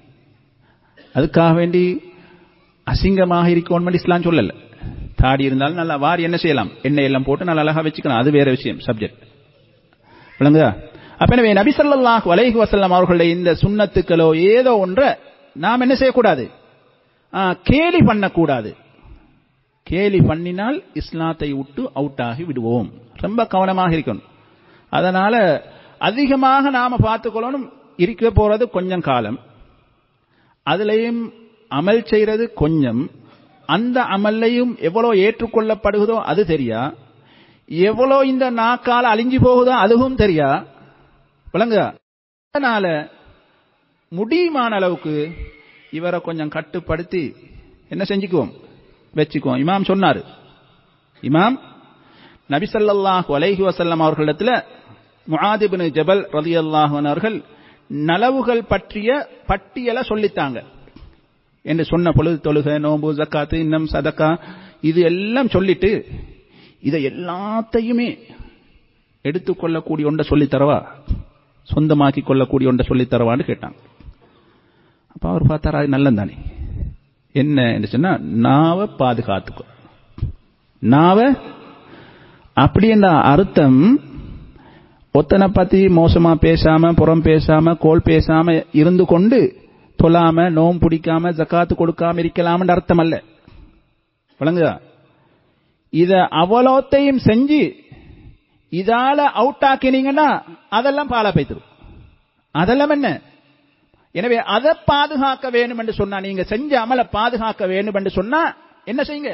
அதுக்காக வேண்டி அசிங்கமாக இருக்கணும் இஸ்லாம் சொல்லல தாடி இருந்தாலும் நல்லா வாரி என்ன செய்யலாம் எண்ணெய் எல்லாம் போட்டு நல்லா அழகா வச்சுக்கலாம் அது வேற விஷயம் சப்ஜெக்ட் விளங்குதா அப்ப எனவே நபி ஸல்லல்லாஹு அலைஹி வஸல்லம் அவர்களுடைய இந்த சுண்ணத்துக்களோ ஏதோ ஒன்றை நாம் என்ன செய்யக்கூடாது கேலி பண்ணக்கூடாது கேலி பண்ணினால் இஸ்லாத்தை விட்டு அவுட் ஆகி விடுவோம் ரொம்ப கவனமாக இருக்கணும் அதனால அதிகமாக நாம பார்த்துக்கொள்ளணும் இருக்க போறது கொஞ்சம் காலம் அதுலயும் அமல் செய்யறது கொஞ்சம் அந்த அமல்லையும் எவ்வளோ ஏற்றுக்கொள்ளப்படுகிறதோ அது தெரியா எவ்வளோ இந்த நாக்கால அழிஞ்சு போகுதோ அதுவும் தெரியா விளங்குதா அதனால முடியுமான அளவுக்கு இவரை கொஞ்சம் கட்டுப்படுத்தி என்ன செஞ்சுக்குவோம் வச்சுக்குவோம் இமாம் சொன்னாரு இமாம் நபிசல்லாஹு அலைஹி வசல்லம் அவர்களிடத்துல முஆதிபின் ஜபல் ரதி அவர்கள் நலவுகள் பற்றிய பட்டியலை சொல்லித்தாங்க என்று சொன்ன பொழுது தொழுக நோம்பு ஜக்காத்து இன்னம் சதக்கா இது எல்லாம் சொல்லிட்டு இதை எல்லாத்தையுமே எடுத்துக்கொள்ளக்கூடிய ஒன்றை சொல்லித்தரவா சொந்தமாக்கி கொள்ளக்கூடிய ஒன்றை சொல்லித்தரவான்னு கேட்டாங்க அப்ப அவர் பார்த்தாரா அது நல்லதானே என்ன என்று சொன்னா நாவை பாதுகாத்துக்கோ நாவை அப்படி என்ற அர்த்தம் ஒத்தனை பத்தி மோசமா பேசாம புறம் பேசாம கோல் பேசாம இருந்து கொண்டு தொழாம நோம் பிடிக்காம ஜக்காத்து கொடுக்காம இருக்கலாம்னு அர்த்தம் அல்ல விளங்குதா இத அவலோத்தையும் செஞ்சு இதால அவுட் ஆக்கினீங்கன்னா அதெல்லாம் பாலா பைத்திரும் அதெல்லாம் என்ன எனவே அதை பாதுகாக்க வேணும் என்று சொன்னா நீங்க செஞ்ச அமலை பாதுகாக்க வேணும் என்று சொன்னா என்ன செய்யுங்க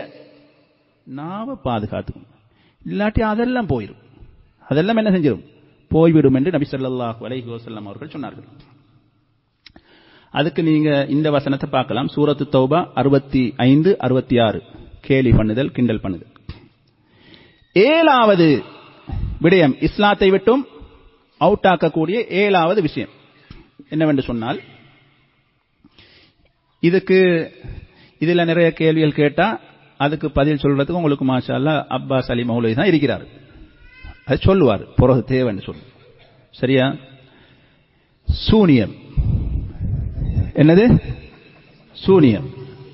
நாம பாதுகாத்துக்கணும் இல்லாட்டி அதெல்லாம் போயிடும் அதெல்லாம் என்ன செஞ்சிடும் போய்விடும் என்று நபி ஸல்லல்லாஹு அலைஹி வஸல்லம் அவர்கள் சொன்னார்கள் அதுக்கு நீங்க இந்த வசனத்தை பார்க்கலாம் சூரத்து தௌபா அறுபத்தி ஐந்து அறுபத்தி ஆறு கேலி பண்ணுதல் கிண்டல் பண்ணுதல் ஏழாவது விடயம் இஸ்லாத்தை விட்டும் அவுட் ஆக்கக்கூடிய ஏழாவது விஷயம் என்னவென்று சொன்னால் இதுக்கு இதுல நிறைய கேள்விகள் கேட்டா அதுக்கு பதில் சொல்றதுக்கு உங்களுக்கு மாஷா அல்லா அப்பாஸ் அலி மௌலவி தான் இருக்கிறார் அது சொல்லுவார் பிறகு தேவைன்னு சொல்லு சரியா சூனியம் என்னது சூனியம்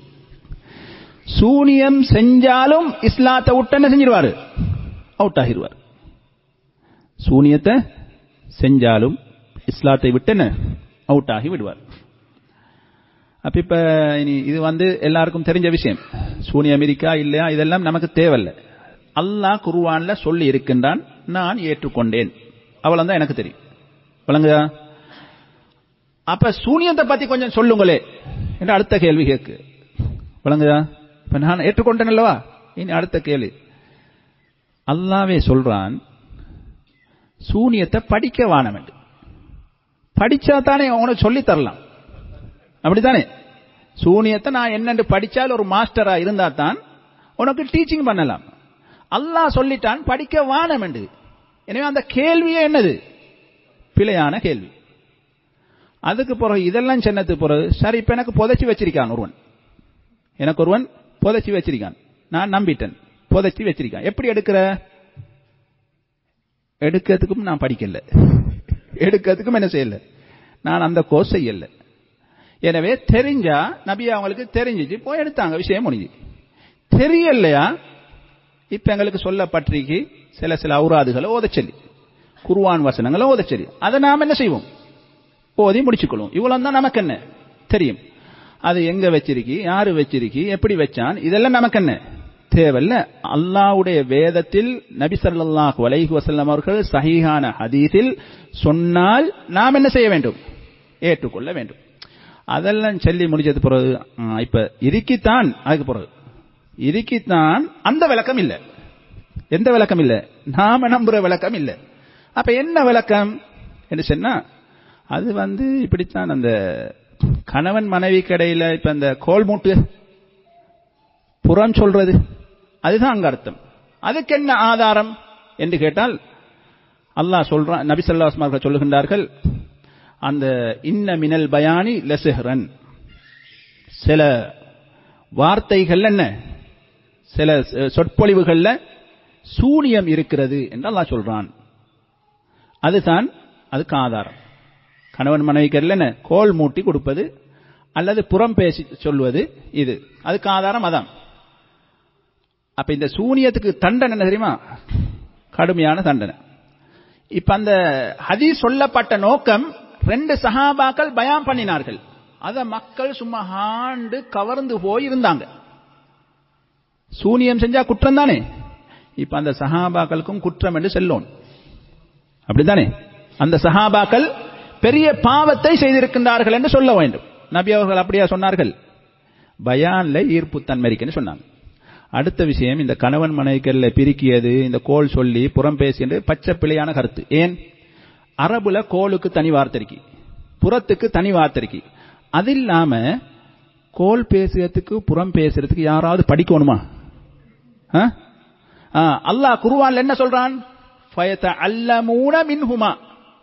சூனியம் செஞ்சாலும் இஸ்லாத்தை விட்டு என்ன செஞ்சிருவாரு அவுட் ஆகிடுவார் சூனியத்தை செஞ்சாலும் இஸ்லாத்தை விட்டு என்ன அவுட் ஆகி விடுவார் அப்ப இப்ப இனி இது வந்து எல்லாருக்கும் தெரிஞ்ச விஷயம் சூனியம் இருக்கா இல்லையா இதெல்லாம் நமக்கு தேவையில்லை அல்லாஹ் குருவான்ல சொல்லி இருக்கின்றான் நான் ஏற்றுக்கொண்டேன் அவ்வளவுதான் எனக்கு தெரியும் வழங்குதா அப்ப சூனியத்தை பத்தி கொஞ்சம் சொல்லுங்களே என்று அடுத்த கேள்வி கேட்கு வழங்குதா இப்ப நான் ஏற்றுக்கொண்டேன் அல்லவா இனி அடுத்த கேள்வி அல்லாவே சொல்றான் சூனியத்தை படிக்க வானம் என்று படிச்சா தானே உனக்கு சொல்லி தரலாம் அப்படித்தானே சூனியத்தை நான் என்னென்று படிச்சால் ஒரு மாஸ்டரா இருந்தா தான் உனக்கு டீச்சிங் பண்ணலாம் அல்லாஹ் சொல்லிட்டான் படிக்க வானம் என்று எனவே அந்த கேள்வியே என்னது பிழையான கேள்வி அதுக்கு பிறகு இதெல்லாம் சொன்னதுக்கு பிறகு சரி இப்ப எனக்கு புதைச்சி வச்சிருக்கான் ஒருவன் எனக்கு ஒருவன் புதைச்சி வச்சிருக்கான் நான் நம்பிட்டேன் புதைச்சி வச்சிருக்கான் எப்படி எடுக்கிற எடுக்கிறதுக்கும் நான் படிக்கல எடுக்கிறதுக்கும் என்ன செய்யல நான் அந்த கோர்ஸ் செய்யல எனவே தெரிஞ்சா நபி அவங்களுக்கு தெரிஞ்சிச்சு போய் எடுத்தாங்க விஷயம் முடிஞ்சு தெரியலையா இப்ப எங்களுக்கு சொல்லப்பட்டிருக்கு சில சில அவுராதுகளை ஓதச்சொல்லி குருவான் வசனங்களை ஓதச்சொல்லி அதை நாம் என்ன செய்வோம் ஓதி முடிச்சுக்கொள்வோம் இவ்வளவு தான் நமக்கு என்ன தெரியும் அது எங்க வச்சிருக்கி யாரு வச்சிருக்கி எப்படி வச்சான் இதெல்லாம் நமக்கு என்ன தேவையில்ல அல்லாவுடைய வேதத்தில் நபி ஸல்லல்லாஹு அலைஹி வஸல்லம் அவர்கள் சஹீஹான ஹதீஸில் சொன்னால் நாம் என்ன செய்ய வேண்டும் ஏற்றுக்கொள்ள வேண்டும் அதெல்லாம் சொல்லி முடிஞ்சது பிறகு ஆ, இப்ப இருக்கித்தான் அதுக்கு பிறகு இருக்கித்தான் அந்த விளக்கம் இல்ல எந்த விளக்கம் இல்ல நாம நம்புற விளக்கம் இல்ல அப்ப என்ன விளக்கம் என்று சொன்னா அது வந்து இப்படித்தான் அந்த கணவன் மனைவி கடையில இப்ப அந்த கோல் மூட்டு புறம் சொல்றது அதுதான் அங்க அர்த்தம் அதுக்கு என்ன ஆதாரம் என்று கேட்டால் அல்லாஹ் சொல்றான் நபி ஸல்லல்லாஹு அலைஹி வஸல்லம் சொல்லுகின்றார்கள் அந்த இன்ன மினல் பயானி லசிஹ்ரன் சில வார்த்தைகள் என்ன சில சொற்பொழிவுகள்ல சூனியம் இருக்கிறது என்று அல்லாஹ் சொல்றான் அதுதான் அதுக்கு ஆதாரம் கணவன் மனைவிக்கரில் என்ன கோல் மூட்டி கொடுப்பது அல்லது புறம் பேசி சொல்வது இது அதுக்கு ஆதாரம் அதான் அப்ப இந்த சூனியத்துக்கு தண்டனை என்ன தெரியுமா கடுமையான தண்டனை இப்ப அந்த ஹதீஸ் சொல்லப்பட்ட நோக்கம் ரெண்டு சஹாபாக்கள் பயான் பண்ணினார்கள் அத மக்கள் சும்மா ஆண்டு கவர்ந்து போய் இருந்தாங்க சூனியம் செஞ்சா குற்றம் தானே இப்ப அந்த சஹாபாக்களுக்கும் குற்றம் என்று செல்லோன் அப்படித்தானே அந்த சஹாபாக்கள் பெரிய பாவத்தை செய்திருக்கின்றார்கள் என்று சொல்ல வேண்டும் நபி அவர்கள் அப்படியா சொன்னார்கள் பயான்ல ஈர்ப்புத்தன்மை இருக்குன்னு சொன்னாங்க அடுத்த விஷயம் இந்த கணவன் மனைவிக்கல்ல பிரிக்கியது இந்த கோல் சொல்லி புறம் பேசி என்று பச்சை பிழையான கருத்து ஏன் அரபுல கோலுக்கு தனி வார்த்தை இருக்கு புறத்துக்கு தனி வார்த்தை இருக்கு அது இல்லாம கோல் பேசுறதுக்கு புறம் பேசுறதுக்கு யாராவது படிக்கணுமா ஆ? ஆ, அல்லாஹ் குருவான்ல என்ன சொல்றான் ஃபயதஅல்லமூன மின்ஹுமா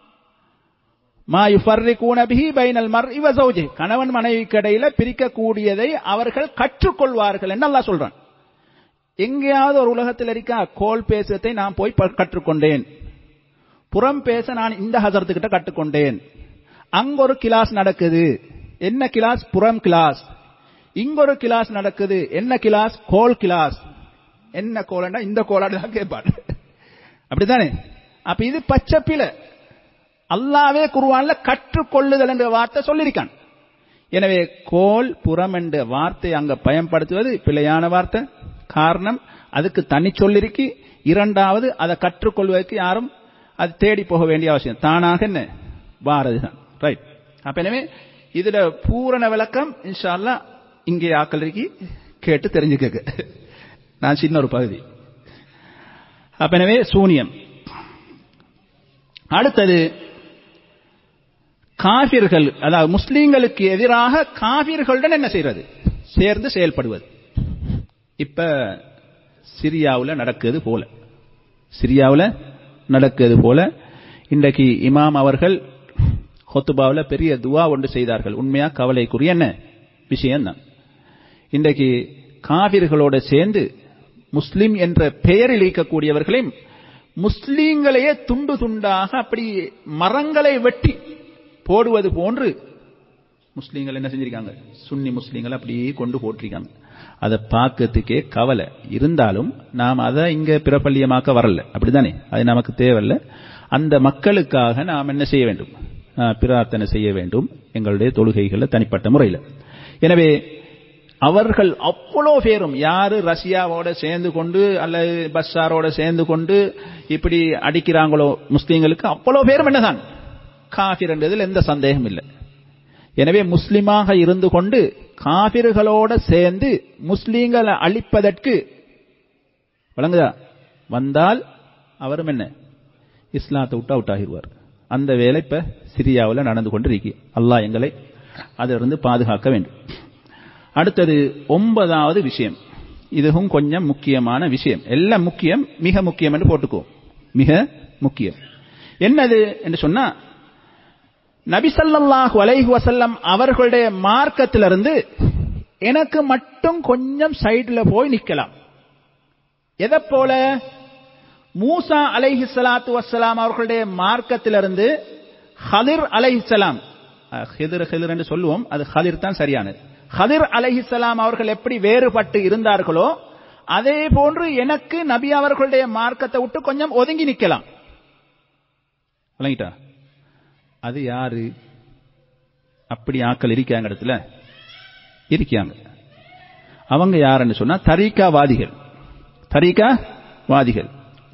மா யுஃபர்ரிகூன பிஹி பைனல் மர்இ வ ஸௌஜி கணவன் மனைவிக்கு இடையில பிரிக்கக்கூடியதை அவர்கள் கற்றுக்கொள்வார்கள் என்று அல்லாஹ் சொல்றான் எங்கேயாவது ஒரு உலகத்தில் இருக்கா கோல் பேசுறதை நான் போய் ப- கற்றுக்கொண்டேன் புறம் பேச நான் இந்த ஹசரத்துக்கிட்ட கற்றுக்கொண்டேன் அங்க ஒரு கிளாஸ் நடக்குது என்ன கிளாஸ் புறம் கிளாஸ் இங்க ஒரு கிளாஸ் நடக்குது என்ன கிளாஸ் கோல் கிளாஸ் என்ன கோலண்டா இந்த கோலாடு தான் கேட்பான் அப்படித்தானே அப்ப இது பச்சை பிழை அல்லாவே குருவான்ல கற்றுக்கொள்ளுதல் என்ற வார்த்தை சொல்லியிருக்கான் எனவே கோல் புறம் என்ற வார்த்தை அங்க பயன்படுத்துவது பிழையான வார்த்தை காரணம் அதுக்கு தனி சொல்லிருக்கு இரண்டாவது அதை கற்றுக்கொள்வதற்கு யாரும் அது தேடி போக வேண்டிய அவசியம் தானாக என்ன வாரதுதான் ரைட் அப்ப எனவே இதுல பூரண விளக்கம் இன்ஷா அல்லாஹ் இங்கே ஆக்கள் இருக்கி கேட்டு தெரிஞ்சுக்க நான் சின்ன ஒரு பகுதி அப்ப எனவே சூனியம் அடுத்தது காபிர்கள் அதாவது முஸ்லீம்களுக்கு எதிராக காபிர்களுடன் என்ன செய்யறது சேர்ந்து செயல்படுவது இப்ப சிரியாவில் நடக்குது போல சிரியாவில் நடக்குது போல இன்றைக்கு இமாம் அவர்கள் ஹொத்துபாவில் பெரிய துவா ஒன்று செய்தார்கள் உண்மையா கவலைக்குரிய என்ன விஷயம்தான் இன்றைக்கு காவிர்களோட சேர்ந்து முஸ்லிம் என்ற பெயரில் இருக்கக்கூடியவர்களையும் முஸ்லீம்களையே துண்டு துண்டாக அப்படி மரங்களை வெட்டி போடுவது போன்று முஸ்லீம்கள் என்ன செஞ்சிருக்காங்க சுன்னி முஸ்லீம்கள் அப்படியே கொண்டு போட்டிருக்காங்க அதை பார்க்கறதுக்கே கவலை இருந்தாலும் நாம் அதை இங்க பிரபல்யமாக்க வரல அப்படிதானே அது நமக்கு தேவையில்ல அந்த மக்களுக்காக நாம் என்ன செய்ய வேண்டும் ஆஹ், பிரார்த்தனை செய்ய வேண்டும் எங்களுடைய தொழுகைகளை தனிப்பட்ட முறையில் எனவே அவர்கள் அவ்வளோ பேரும் யாரு ரஷ்யாவோட சேர்ந்து கொண்டு அல்லது பஸ்ஸாரோட சேர்ந்து கொண்டு இப்படி அடிக்கிறாங்களோ முஸ்லீம்களுக்கு அவ்வளோ பேரும் என்னதான் காஃபிர் என்றதில் எந்த சந்தேகம் இல்லை எனவே முஸ்லிமாக இருந்து கொண்டு காபிர்களோட சேர்ந்து முஸ்லீம்களை அழிப்பதற்கு வழங்குதா வந்தால் அவரும் என்ன இஸ்லாத்தை விட்டு அவுட் ஆகிடுவார் அந்த வேலை இப்ப சிரியாவில் நடந்து கொண்டு இருக்கு அல்லாஹ் எங்களை அதிலிருந்து பாதுகாக்க வேண்டும் அடுத்தது ஒன்பதாவது விஷயம் இதுவும் கொஞ்சம் முக்கியமான விஷயம் எல்லாம் முக்கியம் மிக முக்கியம் என்று போட்டுக்கோ மிக முக்கியம் என்னது என்று சொன்னா நபிசல்லாஹு அலைஹி வசல்லம் அவர்களுடைய மார்க்கத்திலிருந்து எனக்கு மட்டும் கொஞ்சம் சைடுல போய் நிக்கலாம் எதை போல மூசா அலைஹி சலாத்து வசலாம் அவர்களுடைய மார்க்கத்திலிருந்து ஹலிர் அலைஹிசலாம் ஹிதிர் ஹிதிர் என்று சொல்லுவோம் அது ஹலிர் தான் சரியானது ஹதிர் அலைஹிசலாம் அவர்கள் எப்படி வேறுபட்டு இருந்தார்களோ அதே போன்று எனக்கு நபி அவர்களுடைய மார்க்கத்தை விட்டு கொஞ்சம் ஒதுங்கி நிக்கலாம் விளங்கிட்டா அது யாரு அப்படி ஆக்கள் இருக்காங்க இடத்துல இருக்காங்க அவங்க யாருன்னு சொன்னா தரீக்காவாதிகள் தரீக்காவாதிகள்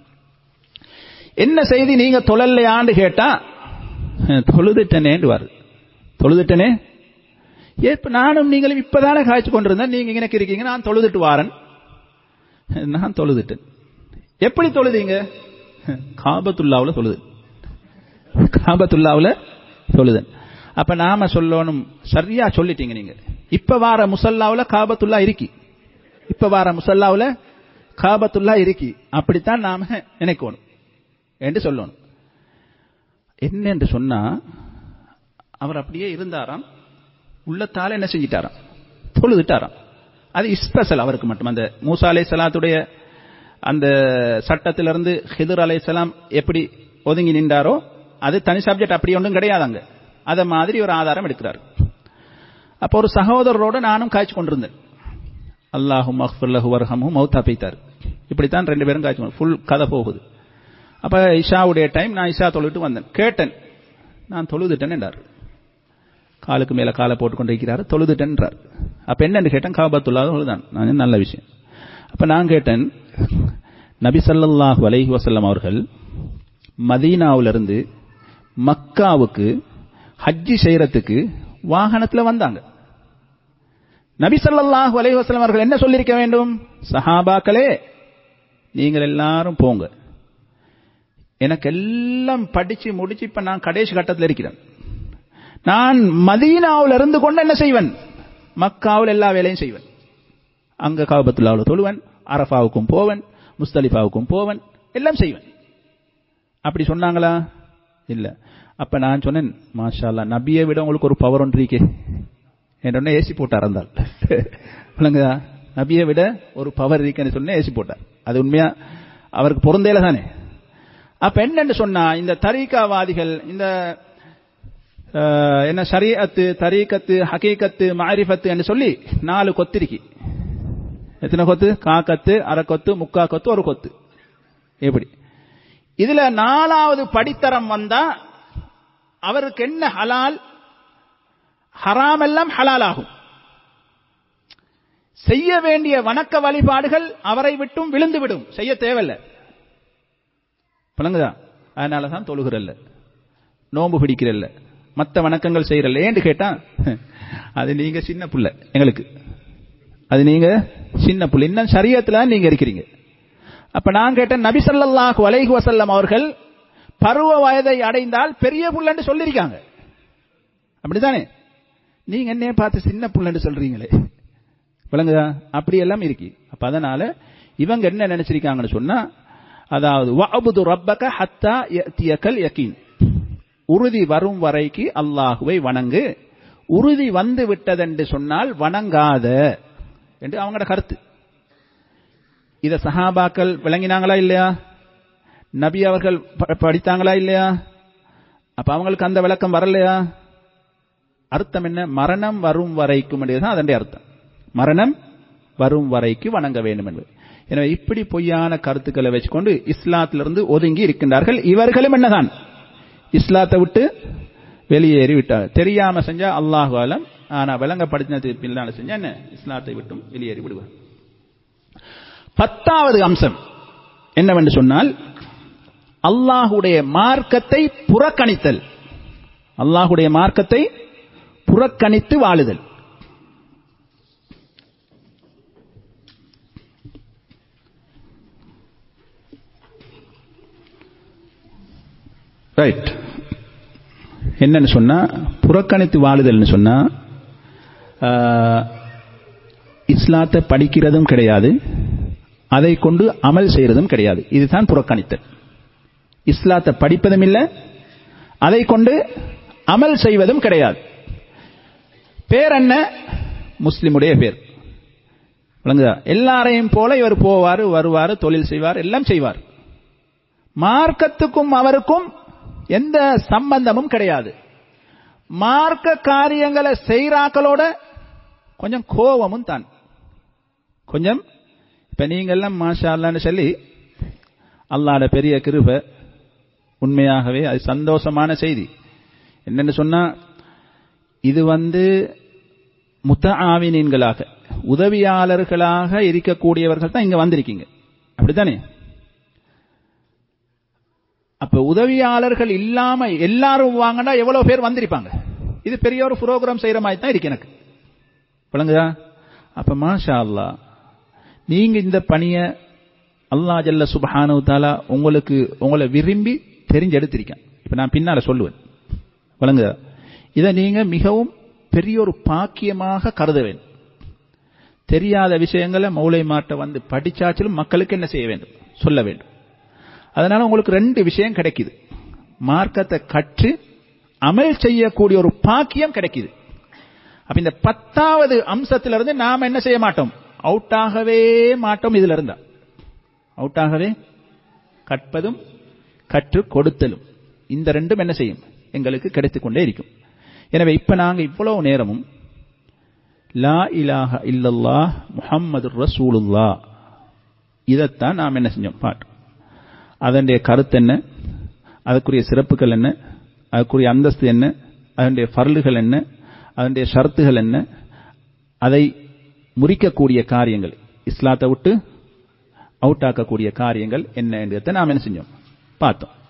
என்ன செய்தி நீங்க தொழல்லையாண்டு கேட்டா தொழுதுட்டனேன்னு வருது தொழுதுட்டனே இப்ப நானும் நீங்களும் இப்பதானே காய்ச்சி கொண்டிருந்தேன் நீங்க எனக்கு இருக்கீங்க நான் தொழுதுட்டு வாரன் நான் தொழுதுட்டேன் எப்படி தொழுதீங்க காபத்துல்லாவில் தொழுது காபத்துல்லாவில் தொழுதன் அப்ப நாம சொல்லணும் சரியா சொல்லிட்டீங்க நீங்க இப்ப வார முசல்லாவில் காபத்துல்லா இருக்கி இப்ப வார முசல்லாவில் காபத்துல்லா இருக்கி அப்படித்தான் நாம நினைக்கணும் என்று சொல்லணும் என்ன என்று சொன்னா அவர் அப்படியே இருந்தாராம் உள்ளத்தால என்ன செஞ்சிட்டாராம் தொழுதுட்டாராம் அது ஸ்பெஷல் அவருக்கு மட்டும் அந்த மூசா அலை சலாத்துடைய அந்த சட்டத்திலிருந்து ஹிதர் அலை சலாம் எப்படி ஒதுங்கி நின்றாரோ அது தனி சப்ஜெக்ட் அப்படி ஒன்றும் கிடையாதாங்க அதை மாதிரி ஒரு ஆதாரம் எடுக்கிறார் அப்போ ஒரு சகோதரரோட நானும் காய்ச்சி கொண்டிருந்தேன் அல்லாஹும் அஹ்ஃபுல்லஹு வர்ஹமும் மௌத்தா பெய்த்தார் இப்படித்தான் ரெண்டு பேரும் காய்ச்சி ஃபுல் கதை போகுது அப்ப இஷாவுடைய டைம் நான் இஷா தொழுவிட்டு வந்தேன் கேட்டேன் நான் தொழுதுட்டேன் என்றார் காலுக்கு மேல காலை போட்டு கொண்டிருக்கிறார் தொழுதுட்டேன்றார் அப்ப என்னன்னு கேட்டேன் காபத்துல்லா தொழுதான் நான் நல்ல விஷயம் அப்ப நான் கேட்டேன் நபி சல்லாஹு அலைஹி வசல்லம் அவர்கள் மதீனாவிலிருந்து மக்காவுக்கு ஹஜ்ஜி செய்யறதுக்கு வாகனத்துல வந்தாங்க நபி சல்லாஹு அலைஹி வசல்லம் அவர்கள் என்ன சொல்லியிருக்க வேண்டும் சஹாபாக்களே நீங்கள் எல்லாரும் போங்க எனக்கு எல்லாம் படிச்சு முடிச்சு இப்ப நான் கடைசி கட்டத்தில் இருக்கிறேன் நான் மதீனாவில் இருந்து கொண்டு என்ன செய்வன் மக்காவில் எல்லா வேலையும் செய்வன் அங்க காபத்துல்லாவில் தொழுவன் அரஃபாவுக்கும் போவன் முஸ்தலிஃபாவுக்கும் போவன் எல்லாம் செய்வன் அப்படி சொன்னாங்களா இல்ல அப்ப நான் சொன்னேன் மாஷா அல்லா நபியை விட உங்களுக்கு ஒரு பவர் ஒன்று இருக்கே என்ற ஏசி போட்டார் இருந்தால் விளங்குதா நபியை விட ஒரு பவர் இருக்கேன்னு சொன்ன ஏசி போட்டார் அது உண்மையா அவருக்கு பொருந்தேல தானே அப்ப என்னன்னு சொன்னா இந்த தரீக்காவாதிகள் இந்த என்ன ஷரியத்து தரீக்கத்து ஹகீக்கத்து மாரிஃபத்து என்று சொல்லி நாலு கொத்திருக்கி எத்தனை கொத்து காக்கத்து அரை கொத்து முக்கா கொத்து ஒரு கொத்து எப்படி இதுல நாலாவது படித்தரம் வந்தா அவருக்கு என்ன ஹலால் ஹராம் எல்லாம் ஹலால் ஆகும் செய்ய வேண்டிய வணக்க வழிபாடுகள் அவரை விட்டும் விழுந்து விடும் செய்ய தேவையில்லை பழங்குதா அதனால தான் தொழுகிறல்ல நோம்பு பிடிக்கிறல்ல மற்ற வணக்கங்கள் செய்யறல்ல ஏன்னு கேட்டா அது நீங்க சின்ன புள்ள எங்களுக்கு அது நீங்க சின்ன புள்ள இன்னும் சரியத்துல நீங்க இருக்கிறீங்க அப்ப நான் கேட்டேன் நபி சல்லாஹு அலைஹி வசல்லம் அவர்கள் பருவ வயதை அடைந்தால் பெரிய புள்ளன்னு சொல்லியிருக்காங்க அப்படித்தானே நீங்க என்ன பார்த்து சின்ன புள்ளன்னு சொல்றீங்களே விளங்குதா அப்படி எல்லாம் இருக்கு அப்ப அதனால இவங்க என்ன நினைச்சிருக்காங்கன்னு சொன்னா அதாவது வஅபுது ரப்பக ஹத்தா யத்தியக்கல் யகீன் உறுதி வரும் வரைக்கு அல்லாஹுவை வணங்கு உறுதி வந்து விட்டதென்று சொன்னால் வணங்காத என்று அவங்களோட கருத்து இத சஹாபாக்கள் விளங்கினாங்களா இல்லையா நபி அவர்கள் படித்தாங்களா இல்லையா அப்ப அவங்களுக்கு அந்த விளக்கம் வரலையா அர்த்தம் என்ன மரணம் வரும் வரைக்கும் தான் அதனுடைய அர்த்தம் மரணம் வரும் வரைக்கு வணங்க வேண்டும் என்பது எனவே இப்படி பொய்யான கருத்துக்களை வச்சுக்கொண்டு இஸ்லாத்திலிருந்து ஒதுங்கி இருக்கின்றார்கள் இவர்களும் என்னதான் இஸ்லாத்தை விட்டு வெளியேறி விட்டார் தெரியாம செஞ்சா அல்லாஹாலம் ஆனா விளங்கப்படுத்தினது பின்னால செஞ்சா என்ன இஸ்லாத்தை விட்டும் வெளியேறி விடுவார் பத்தாவது அம்சம் என்னவென்று சொன்னால் அல்லாஹுடைய மார்க்கத்தை புறக்கணித்தல் அல்லாஹுடைய மார்க்கத்தை புறக்கணித்து வாழுதல் ரைட் என்னன்னு சொன்னா புறக்கணித்து வாழுதல்னு சொன்னா ஆஹ், இஸ்லாத்தை படிக்கிறதும் கிடையாது அதை கொண்டு அமல் செய்யறதும் கிடையாது இதுதான் புறக்கணித்தல் இஸ்லாத்தை படிப்பதும் இல்லை அதை கொண்டு அமல் செய்வதும் கிடையாது பேர் என்ன முஸ்லிமுடைய பேர் விளங்குதா எல்லாரையும் போல இவர் போவார் வருவார் தொழில் செய்வார் எல்லாம் செய்வார் மார்க்கத்துக்கும் அவருக்கும் எந்த சம்பந்தமும் கிடையாது மார்க்க காரியங்களை செய்றாக்களோட கொஞ்சம் கோபமும் தான் கொஞ்சம் இப்ப நீங்க எல்லாம் மாஷா அல்லான்னு சொல்லி அல்லாட பெரிய கிருபை உண்மையாகவே அது சந்தோஷமான செய்தி என்னன்னு சொன்னா இது வந்து முத்த ஆவினீன்களாக உதவியாளர்களாக இருக்கக்கூடியவர்கள் தான் இங்க வந்திருக்கீங்க அப்படித்தானே அப்ப உதவியாளர்கள் இல்லாம எல்லாரும் வாங்கினா எவ்வளவு பேர் வந்திருப்பாங்க இது பெரிய ஒரு புரோகிராம் செய்யற மாதிரி தான் இருக்கு எனக்கு விளங்குதா அப்ப மாஷா அல்லா நீங்க இந்த பணியை அல்லா ஜல்ல சுபஹானு தாலா உங்களுக்கு உங்களை விரும்பி தெரிஞ்செடுத்திருக்கேன் இப்ப நான் பின்னால சொல்லுவேன் விளங்குதா இதை நீங்க மிகவும் பெரிய ஒரு பாக்கியமாக கருத வேண்டும் தெரியாத விஷயங்களை மௌலை மாட்ட வந்து படிச்சாச்சிலும் மக்களுக்கு என்ன செய்ய வேண்டும் சொல்ல வேண்டும் அதனால உங்களுக்கு ரெண்டு விஷயம் கிடைக்குது மார்க்கத்தை கற்று அமல் செய்யக்கூடிய ஒரு பாக்கியம் கிடைக்குது அப்ப இந்த பத்தாவது அம்சத்திலிருந்து நாம என்ன செய்ய மாட்டோம் அவுட் ஆகவே மாட்டோம் இதுல இருந்தா அவுட் ஆகவே கற்பதும் கற்றுக் கொடுத்தலும் இந்த ரெண்டும் என்ன செய்யும் எங்களுக்கு கிடைத்துக் கொண்டே இருக்கும் எனவே இப்ப நாங்க இவ்வளவு நேரமும் லா இலாஹ இல்லல்லாஹ் முஹம்மது ரசூலுல்லா இதைத்தான் நாம் என்ன செஞ்சோம் பாட்டு அதனுடைய கருத்து என்ன அதுக்குரிய சிறப்புகள் என்ன அதுக்குரிய அந்தஸ்து என்ன அதனுடைய ஃபர்லுகள் என்ன அதனுடைய ஷரத்துகள் என்ன அதை முறிக்கக்கூடிய காரியங்கள் இஸ்லாத்தை விட்டு அவுட் ஆக்கக்கூடிய காரியங்கள் என்ன என்றதை நாம் என்ன செஞ்சோம் பார்த்தோம்